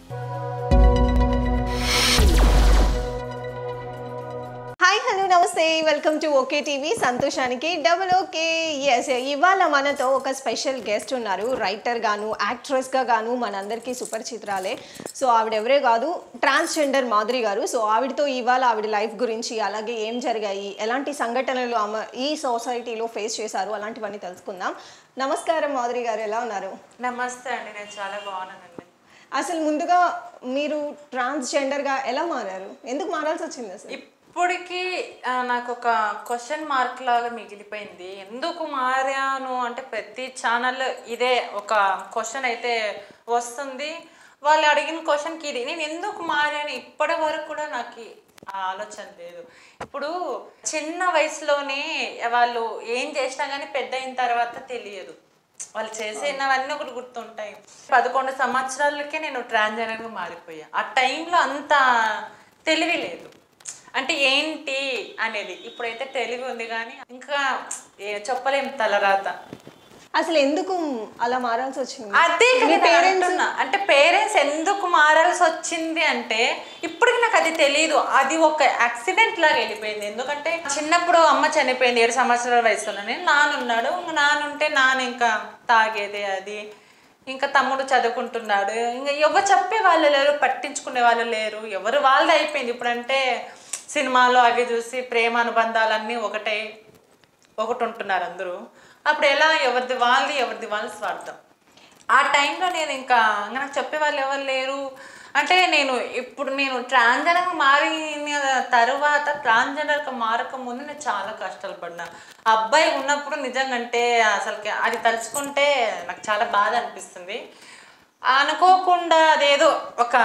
Hi hello namaste welcome to okay TV సంతోషానికి double okay yes ఇవాళ మనతో ఒక స్పెషల్ గెస్ట్ ఉన్నారు రైటర్ గాను యాక్ట్రెస్గా గాను మనందరికీ సుపరిచితురాలే సో ఆవిడ ఎవరే కాదు ట్రాన్స్జెండర్ మాధురి గారు సో ఆవిడతో ఇవాళ ఆవిడ లైఫ్ గురించి అలాగే ఏం జరిగాయి ఎలాంటి సంఘటనలు ఆమె ఈ సొసైటీలో ఫేస్ చేశారు అలాంటివన్నీ తెలుసుకుందాం నమస్కారం మాధురి గారు ఎలా ఉన్నారు నమస్తే అండి నేను చాలా బాగున్నానండి అసలు ముందుగా మీరు ట్రాన్స్జెండర్గా ఎలా మారారు ఎందుకు మారాల్సి వచ్చింది అసలు ఇప్పటికీ ఆ, నాకు ఒక క్వశ్చన్ మార్క్ లాగా మిగిలిపోయింది ఎందుకు మారాను అంటే ప్రతి ఛానల్ ఇదే ఒక క్వశ్చన్ అయితే వస్తుంది వాళ్ళు అడిగిన క్వశ్చన్కి ఇది నేను ఎందుకు మారాను ఇప్పటి వరకు కూడా నాకు ఆ ఆలోచన లేదు ఇప్పుడు చిన్న వయసులోనే వాళ్ళు ఏం చేసినా కానీ పెద్ద అయిన తర్వాత తెలియదు వాళ్ళు చేసినవన్నీ ఒకటి గుర్తుంటాయి పదకొండు సంవత్సరాలకే నేను ట్రాన్స్జెండర్గా మారిపోయా ఆ టైంలో అంత తెలివి లేదు అంటే ఏంటి అనేది ఇప్పుడైతే తెలివి ఉంది కానీ ఇంకా ఏ చెప్పలేం తలరాత అసలు ఎందుకు అలా మారాల్సి వచ్చింది అదే కదా మీ నేను పేరెంట్స్ అంటున్నా. అంటే పేరెంట్స్ ఎందుకు మారాల్సి వచ్చింది అంటే ఇప్పటికి నాకు అది తెలియదు అది ఒక యాక్సిడెంట్ లాగా వెళ్ళిపోయింది ఎందుకంటే చిన్నప్పుడు అమ్మ చనిపోయింది ఏడు సంవత్సరాల వయసులోనే నానున్నాడు ఇంకా నానుంటే నాన్న ఇంకా తాగేది అది ఇంకా తమ్ముడు చదువుకుంటున్నాడు ఇంకా ఎవరు చెప్పే వాళ్ళు లేరు పట్టించుకునే వాళ్ళు లేరు ఎవరు వాళ్ళది అయిపోయింది ఇప్పుడంటే సినిమాలో అవి చూసి ప్రేమ అనుబంధాలన్నీ ఒకటే ఒకటి ఉంటున్నారు అందరూ అప్పుడు ఎలా ఎవరిది వాళ్ళది ఎవరిది వాళ్ళ స్వార్థం ఆ టైంలో నేను ఇంకా ఇంకా నాకు చెప్పే వాళ్ళు ఎవరు లేరు అంటే నేను ఇప్పుడు నేను ట్రాన్స్జెండర్గా మారిన తర్వాత ట్రాన్స్జెండర్గా మారక ముందు నేను చాలా కష్టాలు పడినా అబ్బాయి ఉన్నప్పుడు నిజంగా అంటే అసలుకి అది తలుచుకుంటే నాకు చాలా బాధ అనిపిస్తుంది అనుకోకుండా అదేదో ఒక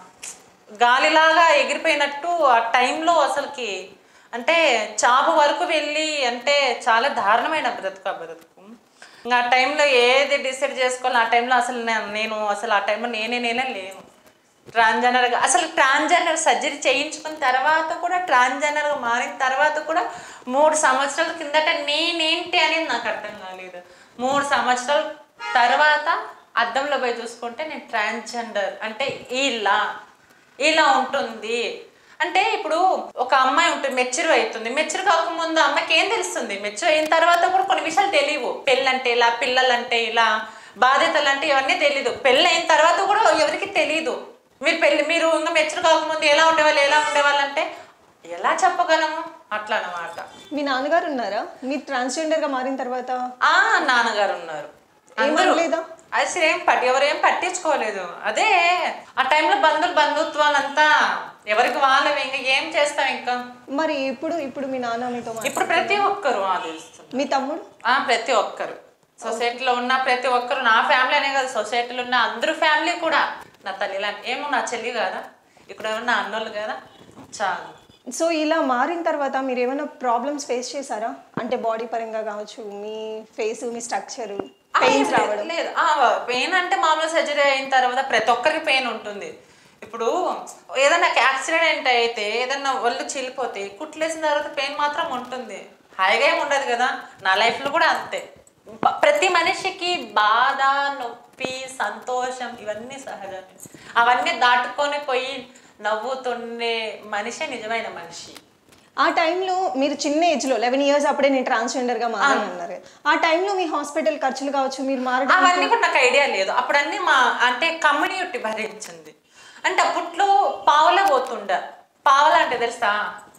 గాలిలాగా ఎగిరిపోయినట్టు ఆ టైంలో అసలుకి అంటే చావు వరకు వెళ్ళి అంటే చాలా దారుణమైన బ్రతుకు ఆ బ్రతుకు ఇంకా ఆ టైంలో ఏది డిసైడ్ చేసుకోవాలి ఆ టైంలో అసలు నే- నేను అసలు ఆ టైంలో నేనే నేనే లేను ట్రాన్స్జెండర్గా అసలు ట్రాన్స్జెండర్ సర్జరీ చేయించుకున్న తర్వాత కూడా ట్రాన్స్జెండర్గా మారిన తర్వాత కూడా మూడు సంవత్సరాల కిందట నేనేంటి అనేది నాకు అర్థం కాలేదు మూడు సంవత్సరాల తర్వాత అద్దంలో పోయి చూసుకుంటే నేను ట్రాన్స్జెండర్ అంటే ఇలా ఇలా ఉంటుంది అంటే ఇప్పుడు ఒక అమ్మాయి ఉంటుంది మెచ్యూర్ అవుతుంది మెచ్యూర్ కాకముందు అమ్మాయికి ఏం తెలుస్తుంది మెచ్యూర్ అయిన తర్వాత కూడా కొన్ని విషయాలు తెలియవు పెళ్ళంటే ఇలా పిల్లలంటే ఇలా బాధ్యతలు అంటే ఇవన్నీ తెలీదు పెళ్ళి అయిన తర్వాత కూడా ఎవరికి తెలియదు మీరు పెళ్ళి మీరు ఇంకా మెచ్యూర్ కాకముందు ఎలా ఉండేవాళ్ళు ఎలా ఉండేవాళ్ళు అంటే ఎలా చెప్పగలము అట్లా అన్నమాట మీ నాన్నగారు ఉన్నారా మీరు ట్రాన్స్జెండర్ గా మారిన తర్వాత ఆ నాన్నగారు ఉన్నారు ఏమనలేదా? అసలు ఏం పట్టి ఎవరేం పట్టించుకోలేదు అదే ఆ టైంలో బంధువులు బంధుత్వాలంతా ఎవరికి వాళ్ళవి ఇంకా ఏం చేస్తాం ఇంకా మరి ఇప్పుడు ఇప్పుడు మీ నాన్న మీతో మా- ఇప్పుడు ప్రతి ఒక్కరు ఆలోచిస్తున్నారు మీ తమ్ముడు ఆ, ప్రతి ఒక్కరు సొసైటీలో ఉన్న ప్రతి ఒక్కరు నా ఫ్యామిలీ అనే కాదు సొసైటీలో ఉన్న అందరూ ఫ్యామిలీ కూడా నా తల్లి లాంటి ఏమో నా చెల్లి కాదా ఇక్కడ ఎవరు నా అన్నోళ్ళు కదా చాలు సో ఇలా మారిన తర్వాత మీరు ఏమైనా ప్రాబ్లమ్స్ ఫేస్ చేశారా అంటే బాడీ పరంగా కావచ్చు మీ ఫేస్ మీ స్ట్రక్చర్ ఆ, పెయిన్స్ ఏం రావడం లేదు పెయిన్ అంటే మామూలు సర్జరీ అయిన తర్వాత ప్రతి ఒక్కరికి పెయిన్ ఉంటుంది ఇప్పుడు ఏదైనా యాక్సిడెంట్ అయితే ఏదన్నా ఒళ్ళు చీలిపోతే కుట్లేసిన తర్వాత పెయిన్ మాత్రం ఉంటుంది హాయిగా ఏమి ఉండదు కదా నా లైఫ్లో కూడా అంతే ప- ప్రతి మనిషికి బాధ నొప్పి సంతోషం ఇవన్నీ సహజమే అవన్నీ దాటుకొని పోయి నవ్వుతుండే మనిషే నిజమైన మనిషి ఆ టైంలో మీరు చిన్న ఏజ్ లో లెవెన్ ఇయర్స్ అప్పుడే నేను ట్రాన్స్జెండర్ గా మారాను అన్నారు ఆ టైంలో మీ హాస్పిటల్ ఖర్చులు కావచ్చు మీరు మారడం అవన్నీ కూడా నాకు ఐడియా లేదు అప్పుడన్నీ మా అంటే కమ్యూనిటీ భరించింది అంటే అప్పట్లో పావులే పోతుండ పావుల అంటే తెలుసా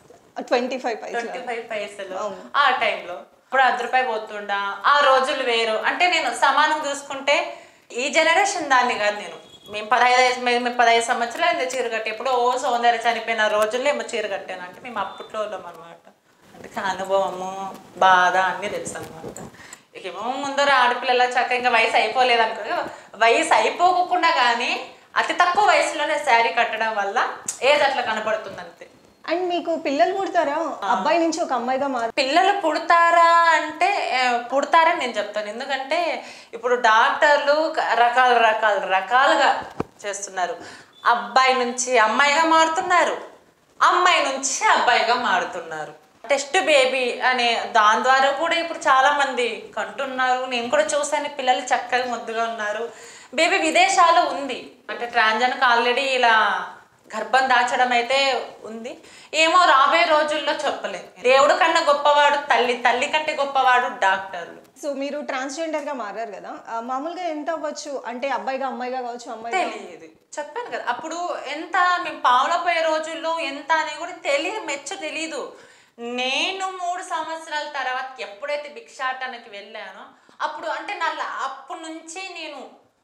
ట్వంటీ ఫైవ్ పైసలు ట్వంటీ ఫైవ్ పైసలు ఆ టైంలో ఇప్పుడు అర్ధ రూపాయి పోతుండ ఆ రోజులు వేరు అంటే నేను సమానం చూసుకుంటే ఈ జనరేషన్ దాన్ని కాదు నేను మేము పదహైదు మేము మేము పదహైదు సంవత్సరాలు అయింది చీర కట్టి ఎప్పుడో ఓ సౌందర్య చనిపోయిన రోజుల్లో ఏమో చీర కట్టాను అంటే మేము అప్పట్లో వాళ్ళం అనమాట అంటే అనుభవము బాధ అన్నీ తెలుసు అనమాట ఇక ఏమో ముందర ఆడపిల్లల చక్క ఇంకా వయసు అయిపోలేదు అనుకో వయసు అయిపోకుండా కానీ అతి తక్కువ వయసులోనే శారీ కట్టడం వల్ల ఏజ్ అట్లా కనపడుతుంది అంతే అండ్ మీకు పిల్లలు పుడతారా అబ్బాయి నుంచి ఒక అమ్మాయిగా మారు పిల్లలు పుడతారా అంటే ఆ, పుడతారని నేను చెప్తాను ఎందుకంటే ఇప్పుడు డాక్టర్లు రకాల రకాల రకాలుగా చేస్తున్నారు అబ్బాయి నుంచి అమ్మాయిగా మారుతున్నారు అమ్మాయి నుంచి అబ్బాయిగా మారుతున్నారు టెస్ట్ బేబీ అనే దాని ద్వారా కూడా ఇప్పుడు చాలా మంది కంటున్నారు నేను కూడా చూసాను పిల్లలు చక్కగా ముద్దుగా ఉన్నారు బేబీ విదేశాల్లో ఉంది అంటే ట్రాన్జన్కి ఆల్రెడీ ఇలా గర్భం దాచడం అయితే ఉంది ఏమో రాబోయే రోజుల్లో చెప్పలేదు దేవుడు కన్నా గొప్పవాడు తల్లి తల్లి కంటే గొప్పవాడు డాక్టర్లు సో మీరు transgender గా మారారు కదా ఆ, మామూలుగా ఎంత అవ్వచ్చు అంటే అబ్బాయిగా అమ్మాయిగా కావచ్చు అమ్మాయిగా తెలియదు చెప్పాను కదా అప్పుడు ఎంత మేము పావుల పోయే రోజుల్లో ఎంత అని కూడా తెలియ మెచ్చు తెలీదు నేను మూడు సంవత్సరాల తర్వాత ఎప్పుడైతే భిక్షాటనకి వెళ్ళానో అప్పుడు అంటే నా అప్పటి నుంచి నేను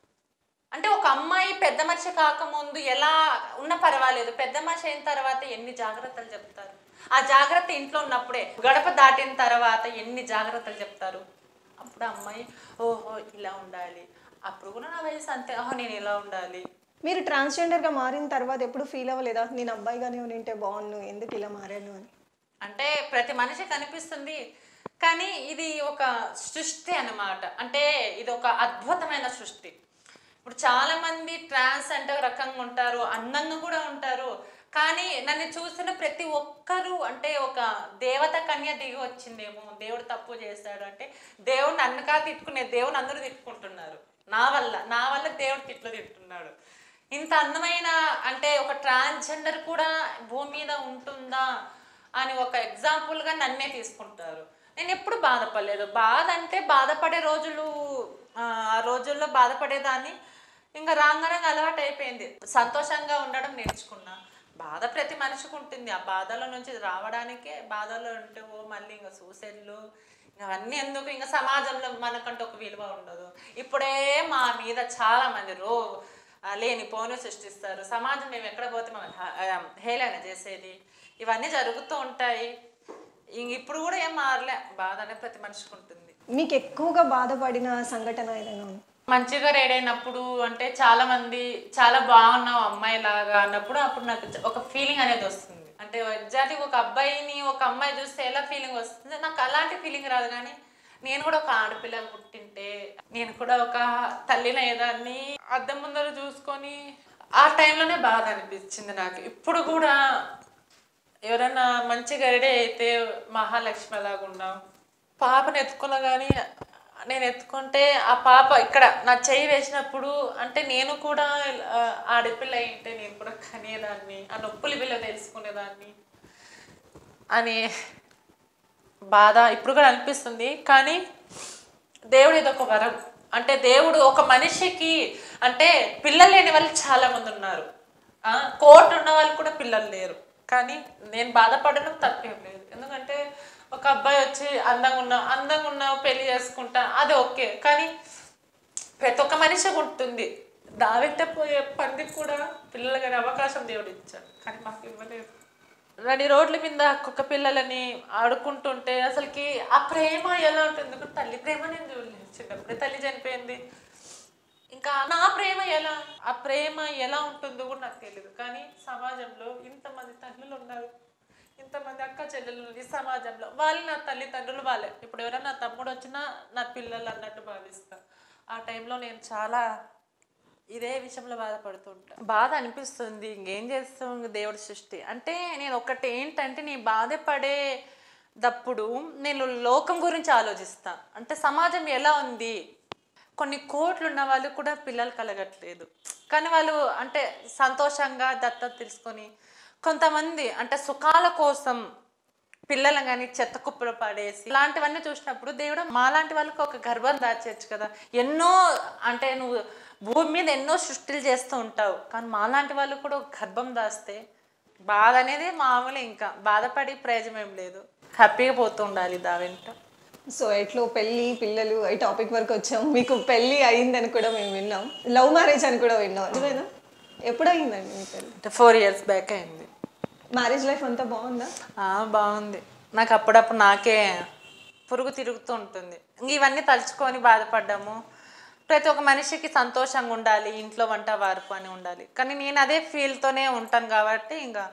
అంటే ఒక అమ్మాయి పెద్ద మనిషి కాకముందు ఎలా ఉన్న పర్వాలేదు పెద్ద మనిషి అయిన తర్వాత ఎన్ని జాగ్రత్తలు చెప్తారు ఆ జాగ్రత్త ఇంట్లో ఉన్నప్పుడే గడప దాటిన తర్వాత ఎన్ని జాగ్రత్తలు చెప్తారు అప్పుడు అమ్మాయి ఓహో ఇలా ఉండాలి అప్పుడు కూడా నా వయసు అంతే ఓహో నేను ఇలా ఉండాలి మీరు transgender గా మారిన తర్వాత ఎప్పుడు ఫీల్ అవ్వలేదా నేను అబ్బాయిగానే ఉంటే బాగున్ను ఎందుకు ఇలా మారాను అని అంటే ప్రతి మనిషి కనిపిస్తుంది కానీ ఇది ఒక సృష్టి అన్నమాట అంటే ఇది ఒక అద్భుతమైన సృష్టి ఇప్పుడు చాలా మంది ట్రాన్స్ అంటే ఒక రకంగా ఉంటారు అందంగా కూడా ఉంటారు కానీ నన్ను చూసిన ప్రతి ఒక్కరూ అంటే ఒక దేవత కన్య దిగి వచ్చిందేమో దేవుడు తప్పు చేశాడు అంటే దేవుడు నన్ను కా తిట్టుకునే దేవుడు అందరూ తిట్టుకుంటున్నారు నా వల్ల నా వల్ల దేవుడు తిట్లు తింటున్నాడు ఇంత అందమైన అంటే ఒక ట్రాన్స్జెండర్ కూడా భూమి మీద ఉంటుందా అని ఒక ఎగ్జాంపుల్గా నన్నే తీసుకుంటారు నేను ఎప్పుడు బాధపడలేదు బాధ అంటే బాధపడే రోజులు ఆ ఆ రోజుల్లో బాధపడేదాన్ని ఇంకా రాగానే అలవాటు అయిపోయింది సంతోషంగా ఉండడం నేర్చుకున్నా బాధ ప్రతి మనిషికి ఉంటుంది ఆ బాధల నుంచి రావడానికే బాధలో ఉంటే ఓ మళ్ళీ ఇంకా సూసైడ్లు ఇంకా అవన్నీ ఎందుకు ఇంకా సమాజంలో మనకంటూ ఒక విలువ ఉండదు ఇప్పుడే మా మీద చాలా మంది రో ఆ, లేని పోను సృష్టిస్తారు సమాజం మేము ఎక్కడ పోతే మనం హ- ఆ, హేళన చేసేది ఇవన్నీ జరుగుతూ ఉంటాయి ఇంక ఇప్పుడు కూడా ఏం మారలే బాధ అనేది ప్రతి మనిషికి ఉంటుంది మీకు ఎక్కువగా బాధపడిన సంఘటన ఏదైనా ఉందా? మంచిగా రెడీ అయినప్పుడు అంటే చాలా మంది చాలా బాగున్నావు అమ్మాయి లాగా అన్నప్పుడు అప్పుడు నాకు చ- ఒక ఫీలింగ్ అనేది వస్తుంది అంటే ఎగ్జాక్ట్లీ ఒక అబ్బాయిని ఒక అమ్మాయి చూస్తే ఎలా ఫీలింగ్ వస్తుంది నాకు అలాంటి ఫీలింగ్ రాదు కానీ నేను కూడా ఒక ఆడపిల్ల పుట్టింటే నేను కూడా ఒక తల్లిని అయ్యేదాన్ని అద్దం ముందర చూసుకొని ఆ టైంలోనే బాధ అనిపించింది నాకు ఇప్పుడు కూడా ఎవరైనా మంచిగా రెడీ అయితే మహాలక్ష్మి లాగున్నా పాపను ఎత్తుకున్నా కానీ నేను ఎత్తుకుంటే ఆ పాప ఇక్కడ నా చెయ్యి వేసినప్పుడు అంటే నేను కూడా ఆ, ఆడపిల్ల అయింటే నేను కూడా కనేదాన్ని ఆ నొప్పులు విలువ తెలుసుకునేదాన్ని అని బాధ ఇప్పుడు కూడా అనిపిస్తుంది కానీ దేవుడు ఇది ఒక వరం అంటే దేవుడు ఒక మనిషికి అంటే పిల్లలు లేని వాళ్ళు చాలా మంది ఉన్నారు ఆ, కోటి ఉన్న వాళ్ళు కూడా పిల్లలు లేరు కానీ నేను బాధపడడం తప్పేం లేదు ఎందుకంటే ఒక అబ్బాయి వచ్చి అందంగా ఉన్నా అందంగా ఉన్నావు పెళ్లి చేసుకుంటా అది ఓకే కానీ ప్రతి ఒక్క మనిషికి ఉంటుంది దావెంట పోయే పందికి కూడా పిల్లలు కానీ అవకాశం దేవుడు ఇచ్చాడు కానీ మాకు ఇవ్వలేదు రెడీ రోడ్ల మీద కుక్క పిల్లలని ఆడుకుంటుంటే అసలుకి ఆ ప్రేమ ఎలా ఉంటుంది ఎందుకంటే తల్లి ప్రేమ నేను చూడలేదు చిన్నప్పుడే తల్లి చనిపోయింది ఇంకా నా ప్రేమ ఎలా ఆ ప్రేమ ఎలా ఉంటుందో కూడా నాకు తెలియదు కానీ సమాజంలో ఇంతమంది తల్లులు ఉన్నారు ఇంతమంది అక్క చెల్లెలు ఉన్నారు ఈ సమాజంలో వాళ్ళు నా తల్లిదండ్రులు వాళ్ళే ఇప్పుడు ఎవరైనా నా తమ్ముడు వచ్చినా నా పిల్లలు అన్నట్టు భావిస్తా ఆ టైంలో నేను చాలా ఇదే విషయంలో బాధపడుతుంటా బాధ అనిపిస్తుంది ఇంకేం చేస్తాం ఇంక దేవుడి సృష్టి అంటే నేను ఒకటి ఏంటంటే నేను బాధపడేటప్పుడు నేను లోకం గురించి ఆలోచిస్తా అంటే సమాజం ఎలా ఉంది కొన్ని కోట్లు ఉన్న వాళ్ళు కూడా పిల్లలు కలగట్లేదు కానీ వాళ్ళు అంటే సంతోషంగా దత్తత తెలుసుకొని కొంతమంది అంటే సుఖాల కోసం పిల్లలను కానీ చెత్త కుప్పలు పడేసి ఇలాంటివన్నీ చూసినప్పుడు దేవుడు మాలాంటి వాళ్ళకి ఒక గర్భం దాచేయచ్చు కదా ఎన్నో అంటే నువ్వు భూమి మీద ఎన్నో సృష్టిలు చేస్తూ ఉంటావు కానీ మాలాంటి వాళ్ళు కూడా ఒక గర్భం దాస్తే బాధ అనేది మామూలు ఇంకా బాధపడి ప్రయోజనం ఏం లేదు హ్యాపీగా పోతూ ఉండాలి దా వెంట సో ఎట్లో పెళ్ళి పిల్లలు ఈ టాపిక్ వరకు వచ్చాం మీకు పెళ్ళి అయిందని కూడా మేము విన్నాం లవ్ మ్యారేజ్ అని కూడా విన్నాం నిజమేనా ఎప్పుడు అయిందండి మీ పెళ్ళి అంటే ఫోర్ ఇయర్స్ బ్యాక్ అయింది మ్యారేజ్ లైఫ్ అంతా బాగుందా ఆ, బాగుంది నాకు అప్పుడప్పుడు నాకే పురుగు తిరుగుతూ ఉంటుంది ఇంక ఇవన్నీ తలుచుకొని బాధపడ్డాము ప్రతి ఒక్క మనిషికి సంతోషంగా ఉండాలి ఇంట్లో వంట వార్పు అని ఉండాలి కానీ నేను అదే ఫీల్తోనే ఉంటాను కాబట్టి ఇంకా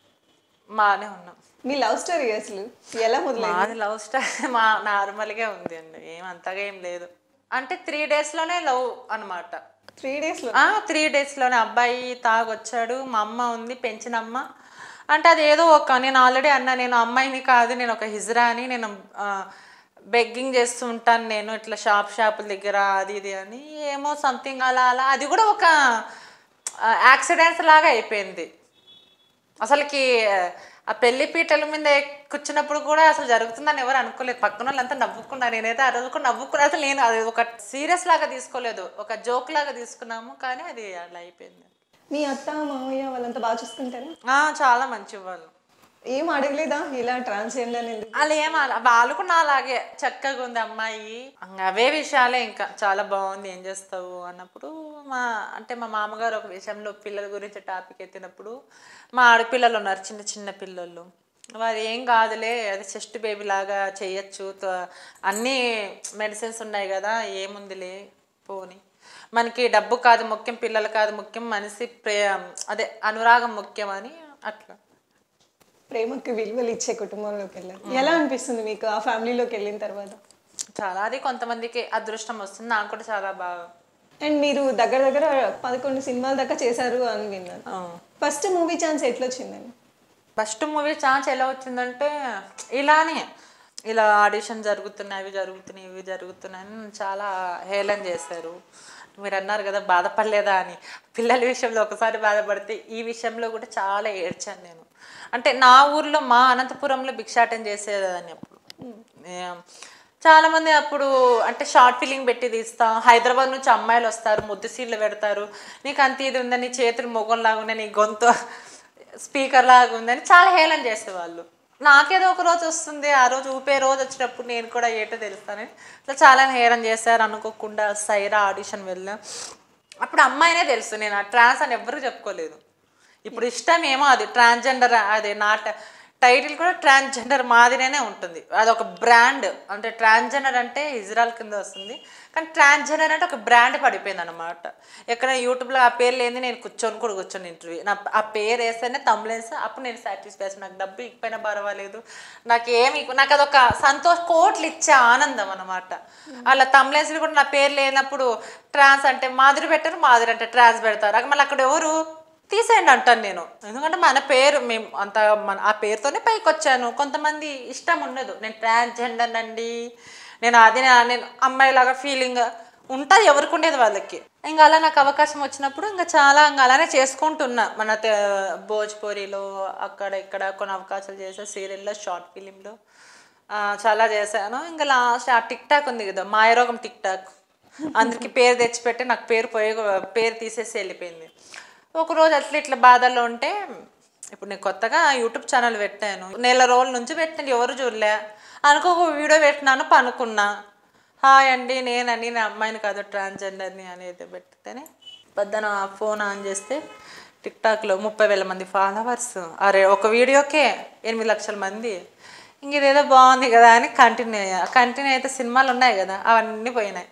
బాగానే ఉన్నాం మీ లవ్ స్టోరీ అసలు ఎలా మొదలైంది మాది లవ్ స్టోరీ మా నార్మల్గా ఉంది అండి ఏం అంతగా ఏం లేదు అంటే త్రీ డేస్లోనే లవ్ అనమాట త్రీ డేస్లో త్రీ డేస్లోనే అబ్బాయి తాగొచ్చాడు మా అమ్మ ఉంది పెంచిన అమ్మ అంటే అది ఏదో ఒక నేను ఆల్రెడీ అన్నా నేను అమ్మాయిని కాదు నేను ఒక హిజ్రా అని నేను ఆ, బెగ్గింగ్ చేస్తూ ఉంటాను నేను ఇట్లా షాప్ షాపుల దగ్గర అది ఇది అని ఏమో సంథింగ్ అలా అలా అది కూడా ఒక యాక్సిడెంట్స్ లాగా అయిపోయింది అసలుకి ఆ పెళ్లి పీటల మీద కూర్చున్నప్పుడు కూడా అసలు జరుగుతుందని ఎవరు అనుకోలేదు పక్కన వాళ్ళంతా నవ్వుకున్నారు నేనైతే ఆ రోజు కూడా నవ్వుకున్నా అసలు నేను అది ఒక సీరియస్ లాగా తీసుకోలేదు ఒక జోక్ లాగా తీసుకున్నాము కానీ అది అలా అయిపోయింది మీ అత్త మామయ్య వాళ్ళంతా బాగా చూసుకుంటారా ఆ, చాలా మంచి వాళ్ళు ఏం అడగలేదా ఇలా ట్రాన్స్జెండర్ ఎందుకు వాళ్ళు ఏం అలా- వాళ్ళు కూడా అలాగే చక్కగా ఉంది అమ్మాయి ఇంక అవే విషయాలే ఇంకా చాలా బాగుంది ఏం చేస్తావు అన్నప్పుడు మా అంటే మా మామగారు ఒక విషయంలో పిల్లల గురించి టాపిక్ ఎత్తినప్పుడు మా ఆడపిల్లలు ఉన్నారు చిన్న చిన్న పిల్లలు వారు ఏం కాదులే అది చెస్ట్ బేబీ లాగా చేయొచ్చు త- అన్నీ మెడిసిన్స్ ఉన్నాయి కదా ఏముందిలే పోని మనకి డబ్బు కాదు ముఖ్యం పిల్లలు కాదు ముఖ్యం మనిషి ప్రే అదే అనురాగం ముఖ్యం అని అట్లా ప్రేమకి విలువలు ఇచ్చే కుటుంబంలోకి వెళ్ళారు ఎలా అనిపిస్తుంది మీకు ఆ ఫ్యామిలీలోకి వెళ్ళిన తర్వాత చాలా అది కొంతమందికి అదృష్టం వస్తుంది నాకు కూడా చాలా బాగా అండ్ మీరు దగ్గర దగ్గర పదకొండు సినిమాల దాకా చేశారు అని విన్నాను ఆ. ఫస్ట్ మూవీ ఛాన్స్ ఎట్లా వచ్చిందండి ఫస్ట్ మూవీ ఛాన్స్ ఎలా వచ్చిందంటే ఇలానే ఇలా ఆడిషన్ జరుగుతున్నాయి అవి జరుగుతున్నాయి ఇవి జరుగుతున్నాయి అని నన్ను చాలా హేళన చేశారు మీరు అన్నారు కదా బాధపడలేదా అని పిల్లల విషయంలో ఒకసారి బాధపడితే ఈ విషయంలో కూడా చాలా ఏడ్చాను నేను అంటే నా ఊర్లో మా అనంతపురంలో భిక్షాటం చేసేదాన్ని అప్పుడు ఏ- చాలా మంది అప్పుడు అంటే షార్ట్ ఫిలింగ్ పెట్టి తీస్తాం హైదరాబాద్ నుంచి అమ్మాయిలు వస్తారు ముద్దు సీన్లు పెడతారు నీకు అంత ఇది ఉందని చేతులు మొగంలాగా ఉన్నాయి నీ గొంతు స్పీకర్ లాగా ఉందని చాలా హేళన చేసేవాళ్ళు నాకేదో ఒక రోజు వస్తుంది ఆ రోజు ఊపే రోజు వచ్చినప్పుడు నేను కూడా ఏటో తెలుస్తానని ఇట్లా చాలా హేళన చేశారు అనుకోకుండా సైరా ఆడిషన్ వెళ్ళా అప్పుడు అమ్మాయినే తెలుసు నేను ఆ ట్రాన్స్ అని ఎవ్వరు చెప్పుకోలేదు ఇప్పుడు ఇష్టం ఏమో అది ట్రాన్స్జెండర్ అది నా టైటిల్ కూడా ట్రాన్స్జెండర్ మాదిరినే ఉంటుంది అది ఒక బ్రాండ్ అంటే ట్రాన్స్జెండర్ అంటే ఇజ్రాయల్ కింద వస్తుంది కానీ ట్రాన్స్జెండర్ అంటే ఒక బ్రాండ్ పడిపోయింది అనమాట ఎక్కడ యూట్యూబ్లో ఆ పేరు లేని నేను కూర్చొని కూడా కూర్చొని ఇంటర్వ్యూ నా ఆ పేరు వేస్తేనే తమ్ములేసి అప్పుడు నేను సాటిస్ఫాక్షన్ నాకు డబ్బు ఇకపోయినా పర్వాలేదు నాకు ఏమి నాకు అదొక సంతోష కోట్లు ఇచ్చే ఆనందం అనమాట అలా తమ్ములేసి కూడా నా పేరు లేనప్పుడు ట్రాన్స్ అంటే మాదిరి పెట్టారు మాదిరి అంటే ట్రాన్స్ పెడతారు అక్కడ మళ్ళీ అక్కడ ఎవరు తీసేయండి అంటాను నేను ఎందుకంటే మన పేరు మేము అంత మన ఆ పేరుతోనే పైకి వచ్చాను కొంతమంది ఇష్టం ఉండదు నేను ట్రాన్స్జెండర్ అండి నేను అది నా- నేను అమ్మాయిలాగా ఫీలింగ్ ఉంటుంది ఎవరికి ఉండేది వాళ్ళకి ఇంకా అలా నాకు అవకాశం వచ్చినప్పుడు ఇంకా చాలా ఇంకా అలానే చేసుకుంటున్నా మన తె- భోజ్పురిలో అక్కడ ఇక్కడ కొన్ని అవకాశాలు చేసా సీరియల్లో షార్ట్ ఫిలింలో చాలా చేశాను ఇంకా లాస్ట్ ఆ టిక్ టాక్ ఉంది కదా మాయరోగం టిక్ టాక్ అందరికి పేరు తెచ్చిపెట్టి నాకు పేరు పోయి పేరు తీసేసి వెళ్ళిపోయింది ఒకరోజు అట్లా ఇట్లా బాధల్లో ఉంటే ఇప్పుడు నేను కొత్తగా యూట్యూబ్ ఛానల్ పెట్టాను నెల రోజుల నుంచి పెట్టిన ఎవరు చూడలే అనుకో ఒక వీడియో పెట్టినాను పనుకున్నా హాయ్ అండి నేనండి నా అమ్మాయిని కాదు ట్రాన్స్జెండర్ని అనేది పెట్టితేనే పొద్దున ఫోన్ ఆన్ చేస్తే టిక్టాక్లో ముప్పై వేల మంది ఫాలోవర్స్ అరే ఒక వీడియోకే ఎనిమిది లక్షల మంది ఇంక ఇదేదో బాగుంది కదా అని కంటిన్యూ అయ్యా కంటిన్యూ అయితే సినిమాలు ఉన్నాయి కదా అవన్నీ పోయినాయి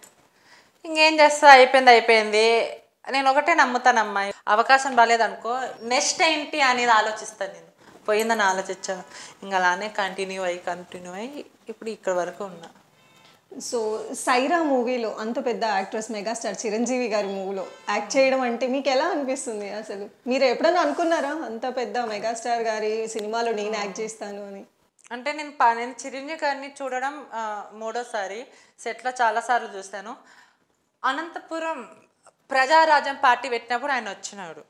ఇంకేం చేస్తా అయిపోయింది అయిపోయింది నేను ఒకటే నమ్ముతాను అమ్మాయి అవకాశం రాలేదనుకో నెక్స్ట్ ఏంటి అనేది ఆలోచిస్తాను నేను పోయిందని ఆలోచించాను ఇంకా అలానే కంటిన్యూ అయ్యి కంటిన్యూ అయ్యి ఇప్పుడు ఇక్కడ వరకు ఉన్నా సో సైరా మూవీలో అంత పెద్ద యాక్ట్రెస్ మెగాస్టార్ చిరంజీవి గారి మూవీలో యాక్ట్ చేయడం అంటే మీకు ఎలా అనిపిస్తుంది అసలు మీరు ఎప్పుడైనా అనుకున్నారా అంత పెద్ద మెగాస్టార్ గారి సినిమాలో నేను యాక్ట్ చేస్తాను అని అంటే నేను ప- నేను చిరంజీవి గారిని చూడడం ఆ, మూడోసారి సెట్లో చాలాసార్లు చూశాను అనంతపురం ప్రజారాజ్యం పార్టీ పెట్టినప్పుడు ఆయన వచ్చినాడు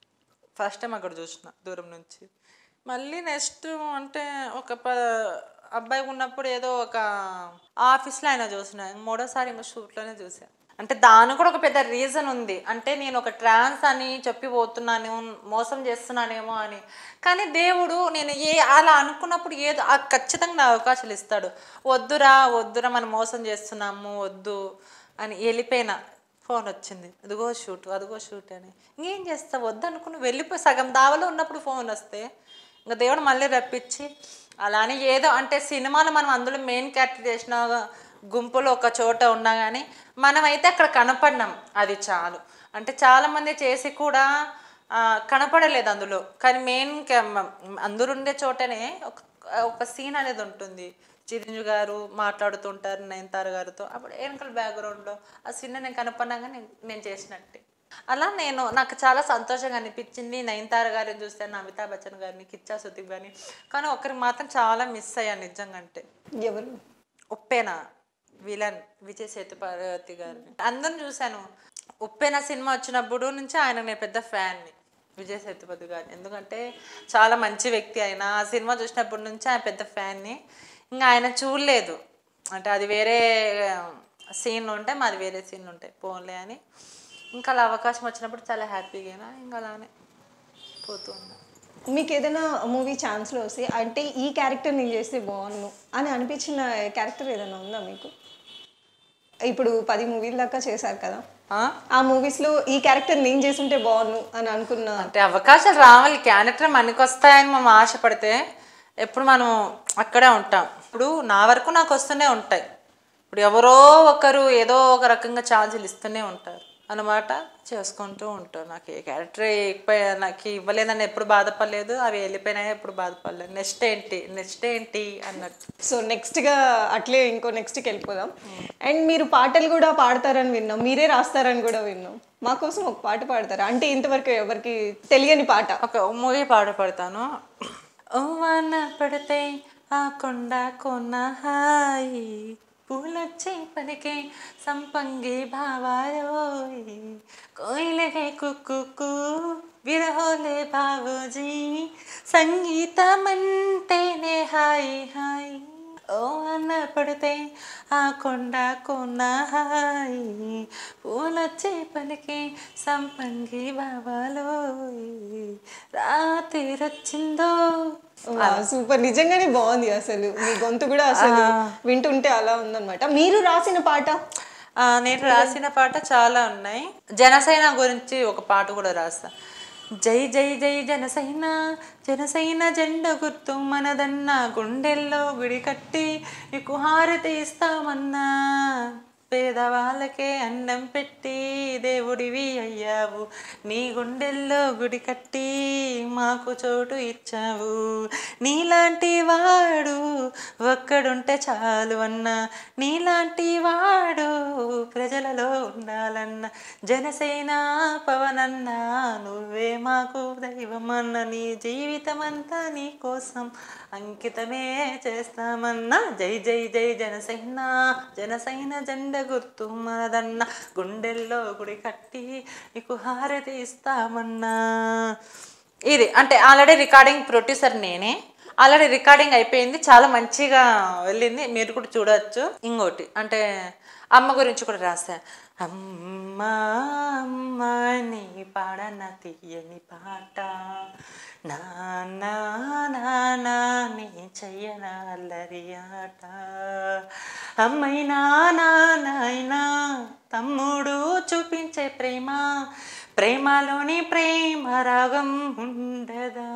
ఫస్ట్ టైం అక్కడ చూసిన దూరం నుంచి మళ్ళీ నెక్స్ట్ అంటే ఒక ప అబ్బాయి ఉన్నప్పుడు ఏదో ఒక ఆఫీస్లో ఆయన చూసిన మూడోసారి ఇంకో షూట్లోనే చూసాను అంటే దాని కూడా ఒక పెద్ద రీజన్ ఉంది అంటే నేను ఒక ట్రాన్స్ అని చెప్పి పోతున్నాను మోసం చేస్తున్నానేమో అని కానీ దేవుడు నేను ఏ అలా అనుకున్నప్పుడు ఏదో ఆ ఖచ్చితంగా నా అవకాశాలు ఇస్తాడు వద్దురా వద్దురా మనం మోసం చేస్తున్నాము వద్దు అని వెళ్ళిపోయినా ఫోన్ వచ్చింది అదిగో షూట్ అదిగో షూట్ అని ఇంకేం చేస్తా వద్దు అనుకుని వెళ్ళిపోయి సగం దావలో ఉన్నప్పుడు ఫోన్ వస్తే ఇంకా దేవుడు మళ్ళీ రప్పించి అలానే ఏదో అంటే సినిమాలో మనం అందులో మెయిన్ క్యారెక్టర్ చేసిన గుంపులో ఒక చోట ఉన్నా కానీ మనమైతే అక్కడ కనపడినాం అది చాలు అంటే చాలామంది చేసి కూడా ఆ, కనపడలేదు అందులో కానీ మెయిన్ అందరూ ఉండే చోటనే ఒక ఒక సీన్ అనేది ఉంటుంది చిరంజీవి గారు మాట్లాడుతుంటారు నయనతార గారితో అప్పుడు వెనకాల బ్యాక్గ్రౌండ్లో ఆ సీన్ నేను కనపడినాగా నేను నేను చేసినట్టే అలా నేను నాకు చాలా సంతోషంగా అనిపించింది నయనతార గారిని చూస్తాను అమితాబ్ బచ్చన్ గారిని కిచ్చా సుదీప్ గారిని కానీ ఒకరికి మాత్రం చాలా మిస్ అయ్యాను నిజంగా అంటే ఎవరు ఉప్పేన విలన్ విజయ్ సేతుపతి గారు అందరం చూశాను ఉప్పేన సినిమా వచ్చినప్పుడు నుంచి ఆయన నేను పెద్ద ఫ్యాన్ని విజయ్ సేతుపతి గారు ఎందుకంటే చాలా మంచి వ్యక్తి ఆయన ఆ సినిమా చూసినప్పటి నుంచి ఆయన పెద్ద ఫ్యాన్ని ఇంకా ఆయన చూడలేదు అంటే అది వేరే సీన్లు ఉంటాయి మాది వేరే సీన్లు ఉంటాయి పోన్లే అని ఇంకా అలా అవకాశం వచ్చినప్పుడు చాలా హ్యాపీగా ఇంకా అలానే పోతూ ఉన్నా మీకు ఏదైనా మూవీ ఛాన్స్లో వస్తే అంటే ఈ క్యారెక్టర్ నేను చేస్తే బాగున్ను అని అనిపించిన క్యారెక్టర్ ఏదైనా ఉందా మీకు ఇప్పుడు పది మూవీల దాకా చేశారు కదా ఆ? ఆ మూవీస్లో ఈ క్యారెక్టర్ నేను చేస్తుంటే బాగున్ను అని అనుకున్న అంటే అవకాశాలు రావాలి క్యారెక్టర్ మనకి వస్తాయని మనం ఆశపడితే ఎప్పుడు మనం అక్కడే ఉంటాం ఇప్పుడు నా వరకు నాకు వస్తూనే ఉంటాయి ఇప్పుడు ఎవరో ఒకరు ఏదో ఒక రకంగా ఛాన్సులు ఇస్తూనే ఉంటారు అన్నమాట చేసుకుంటూ ఉంటారు నాకు ఏ క్యారెక్టర్ ఎక్కువ నాకు ఇవ్వలేదని ఎప్పుడు బాధపడలేదు అవి వెళ్ళిపోయినాయి ఎప్పుడు బాధపడలేదు నెక్స్ట్ ఏంటి నెక్స్ట్ ఏంటి అన్నట్టు సో నెక్స్ట్గా అట్లే ఇంకో నెక్స్ట్కి వెళ్ళిపోదాం అండ్ మీరు పాటలు కూడా పాడతారని విన్నాం మీరే రాస్తారని కూడా విన్నాం మా కోసం ఒక పాట పాడతారా అంటే ఇంతవరకు ఎవరికి తెలియని పాట ఒక మూవీ పాట పడతాను ఓ వాన పడితే ఆ కొండ కొన హాయి పూలొచ్చే పలికే సంపంగి భావారోయి కోయిలగే కుక్కు విరహోలే బాబూజీ సంగీతం అంటేనే హాయి హాయి ఓ అన్న పడితే ఆ కొండ కొన్న హాయి పూలొచ్చే పలికి సంపంగి బాబాలో రాత్రి వచ్చిందో సూపర్ నిజంగానే బాగుంది అసలు మీ గొంతు కూడా అసలు వింటుంటే అలా ఉందన్నమాట మీరు రాసిన పాట ఆ, నేను రాసిన పాట చాలా ఉన్నాయి జనసేన గురించి ఒక పాట కూడా రాస్తా జై జై జై జనసేన జనసేన జెండ గుర్తు మనదన్న గుండెల్లో గుడి కట్టి నీకు హారతి ఇస్తామన్నా పేదవాళ్ళకే అన్నం పెట్టి దేవుడివి అయ్యావు నీ గుండెల్లో గుడి కట్టి మాకు చోటు ఇచ్చావు నీలాంటి వాడు ఒక్కడుంటే చాలు అన్నా నీలాంటి వాడు ప్రజలలో ఉండాలన్న జనసేన పవనన్న నువ్వే మాకు దైవమన్న నీ జీవితం అంతా నీ కోసం అంకితమే చేస్తామన్నా జై జై జై జనసేన జనసేన జెండ గుర్తు మనదన్న గుండెల్లో గుడి కట్టి నీకు హారతి ఇస్తామన్నా ఇది అంటే ఆల్రెడీ రికార్డింగ్ ప్రొడ్యూసర్ నేనే ఆల్రెడీ రికార్డింగ్ అయిపోయింది చాలా మంచిగా వెళ్ళింది మీరు కూడా చూడొచ్చు ఇంకోటి అంటే అమ్మ గురించి కూడా రాశా అమ్మ అమ్మ నీ పాడన తీయని పాట నాన్న నాన్న నీ చెయ్యన అల్లరి ఆట అమ్మైనా నాయనా తమ్ముడు చూపించే ప్రేమ ప్రేమలోని ప్రేమ రాగం ఉండదా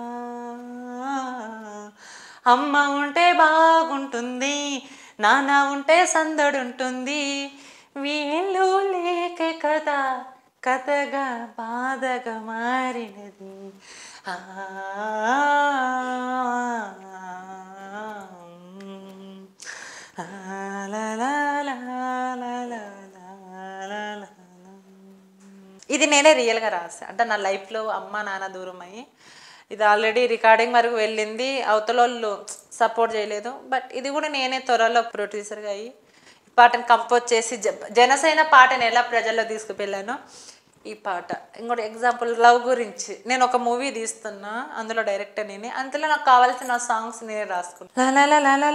అమ్మ ఉంటే బాగుంటుంది నాన్న ఉంటే సందడుంటుంది వీళ్ళు లేకే కదా కథగా బాధగా మారినది ఆ ఆ, లా, లా, లా, లా, లా, లా, లా, లా. ఇది నేనే రియల్గా రాసా అంటే నా లైఫ్లో అమ్మ నాన్న దూరం అయ్యి ఇది ఆల్రెడీ రికార్డింగ్ వరకు వెళ్ళింది అవతల వాళ్ళు సపోర్ట్ చేయలేదు బట్ ఇది కూడా నేనే త్వరలో ప్రొడ్యూసర్గా అయ్యి ఈ పాటను కంపోజ్ చేసి జ- జనసేన పాటను ఎలా ప్రజల్లో తీసుకువెళ్ళానో ఈ పాట ఇంకోటి ఎగ్జాంపుల్ లవ్ గురించి నేను ఒక మూవీ తీస్తున్నా అందులో డైరెక్టర్ నేనే అందులో నాకు కావాల్సిన సాంగ్స్ నేనే రాసుకున్నాను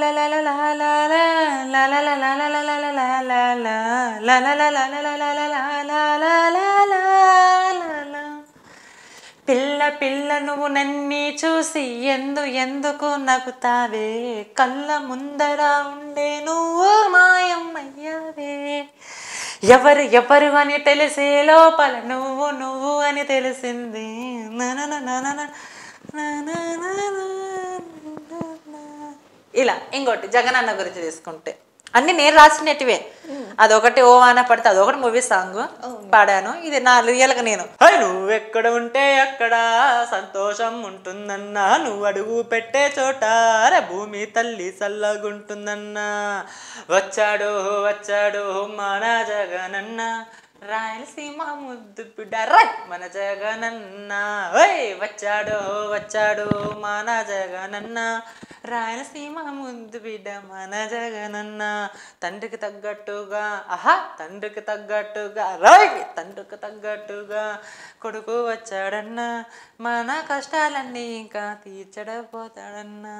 పిల్ల పిల్ల నువ్వు నన్ని చూసి ఎందు ఎందుకు నవ్వుతావే కళ్ళ ముందర ఉండే నువ్వు మాయమ్మయ్యావే ఎవరు ఎవరు అని తెలిసే లోపల నువ్వు నువ్వు అని తెలిసింది నననననన, ననననన. ఇలా ఇంకోటి జగనన్న గురించి తీసుకుంటే అన్ని నేను రాసినట్టువే అదొకటి ఓ ఆన పడితే అదొకటి మూవీ సాంగ్ పాడాను ఇది నా రియల్గా నేను "హై, నువ్వు ఎక్కడ ఉంటే అక్కడ సంతోషం ఉంటుందన్నా నువ్వు అడుగు పెట్టే చోట రే భూమి తల్లి చల్లగుంటుందన్నా వచ్చాడు వచ్చాడు మన జగనన్న రాయలసీమ ముద్దు బిడ్డ రై మన జగనన్న ఓయ్ వచ్చాడు వచ్చాడు మన జగనన్న రాయలసీమ ముందు బిడ్డ మన జగనన్న తండ్రికి తగ్గట్టుగా ఆహా తండ్రికి తగ్గట్టుగా రాయ్ తండ్రికి తగ్గట్టుగా కొడుకు వచ్చాడన్న మన కష్టాలన్నీ ఇంకా తీర్చడపోతాడన్నా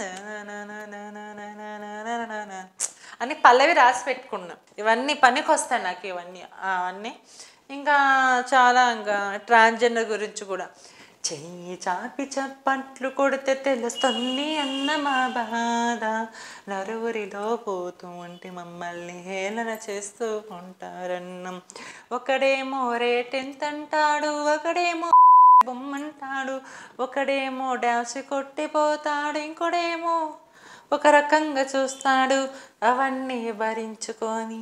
అని పల్లవి రాసి పెట్టుకున్నా ఇవన్నీ పనికి వస్తాయి నాకు ఇవన్నీ అవన్నీ ఇంకా చాలా ఇంకా ట్రాన్స్జెండర్ గురించి కూడా చెయ్యి చాపి చప్పట్లు కొడితే తెలుస్తుంది అన్న మా బాధ నలుగురిలో పోతూ ఉంటే మమ్మల్ని హేళన చేస్తూ ఉంటారన్నం ఒకడేమో రేటెంత అంటాడు ఒకడేమో బొమ్మంటాడు ఒకడేమో డాన్స్ కొట్టిపోతాడు ఇంకోడేమో ఒక రకంగా చూస్తాడు అవన్నీ భరించుకొని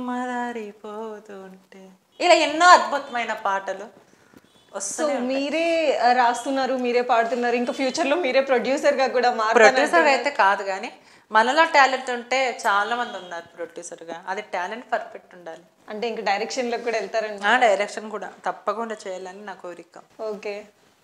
మదారిపోతుంటే ఇలా ఎన్నో అద్భుతమైన పాటలు సో వస్తాయి మీరే ఆ, రాస్తున్నారు మీరే పాడుతున్నారు ఇంకా ఫ్యూచర్ లో మీరే ప్రొడ్యూసర్ గా కూడా మారుతారు ప్రొడ్యూసర్ అయితే కాదు కానీ మనలో టాలెంట్ ఉంటే చాలా మంది ఉన్నారు ప్రొడ్యూసర్గా అది టాలెంట్ పర్ఫెక్ట్ ఉండాలి అంటే ఇంకా డైరెక్షన్ లో కూడా వెళ్తారండి ఆ డైరెక్షన్ కూడా తప్పకుండా చేయాలని నా కోరిక ఓకే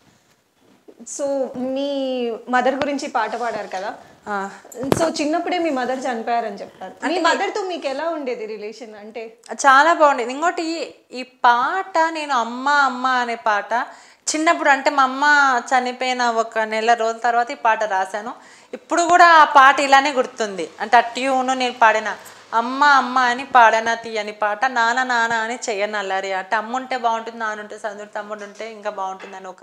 సో మీ మదర్ గురించి పాట పాడారు కదా ఆ, సో చిన్నప్పుడే మీ మదర్ చనిపోయారని చెప్పారు మీ మదర్ తో మీకు ఎలా ఉండేది రిలేషన్ అంటే చాలా బాగుండేది ఇంకోటి ఈ- ఈ పాట నేను అమ్మ అమ్మ అనే పాట చిన్నప్పుడు అంటే మా అమ్మ చనిపోయిన ఒక నెల రోజుల తర్వాత ఈ పాట రాశాను ఇప్పుడు కూడా ఆ పాట ఇలానే గుర్తుంది అంటే ఆ ట్యూన్ నేను పాడిన అమ్మ అమ్మ అని పాడన తీయని పాట నాన్న నాన్న అని చెయ్యను అల్లారి అంటే అమ్మ ఉంటే బాగుంటుంది నాన్న ఉంటే సందుడు తమ్ముడు ఉంటే ఇంకా బాగుంటుంది అని ఒక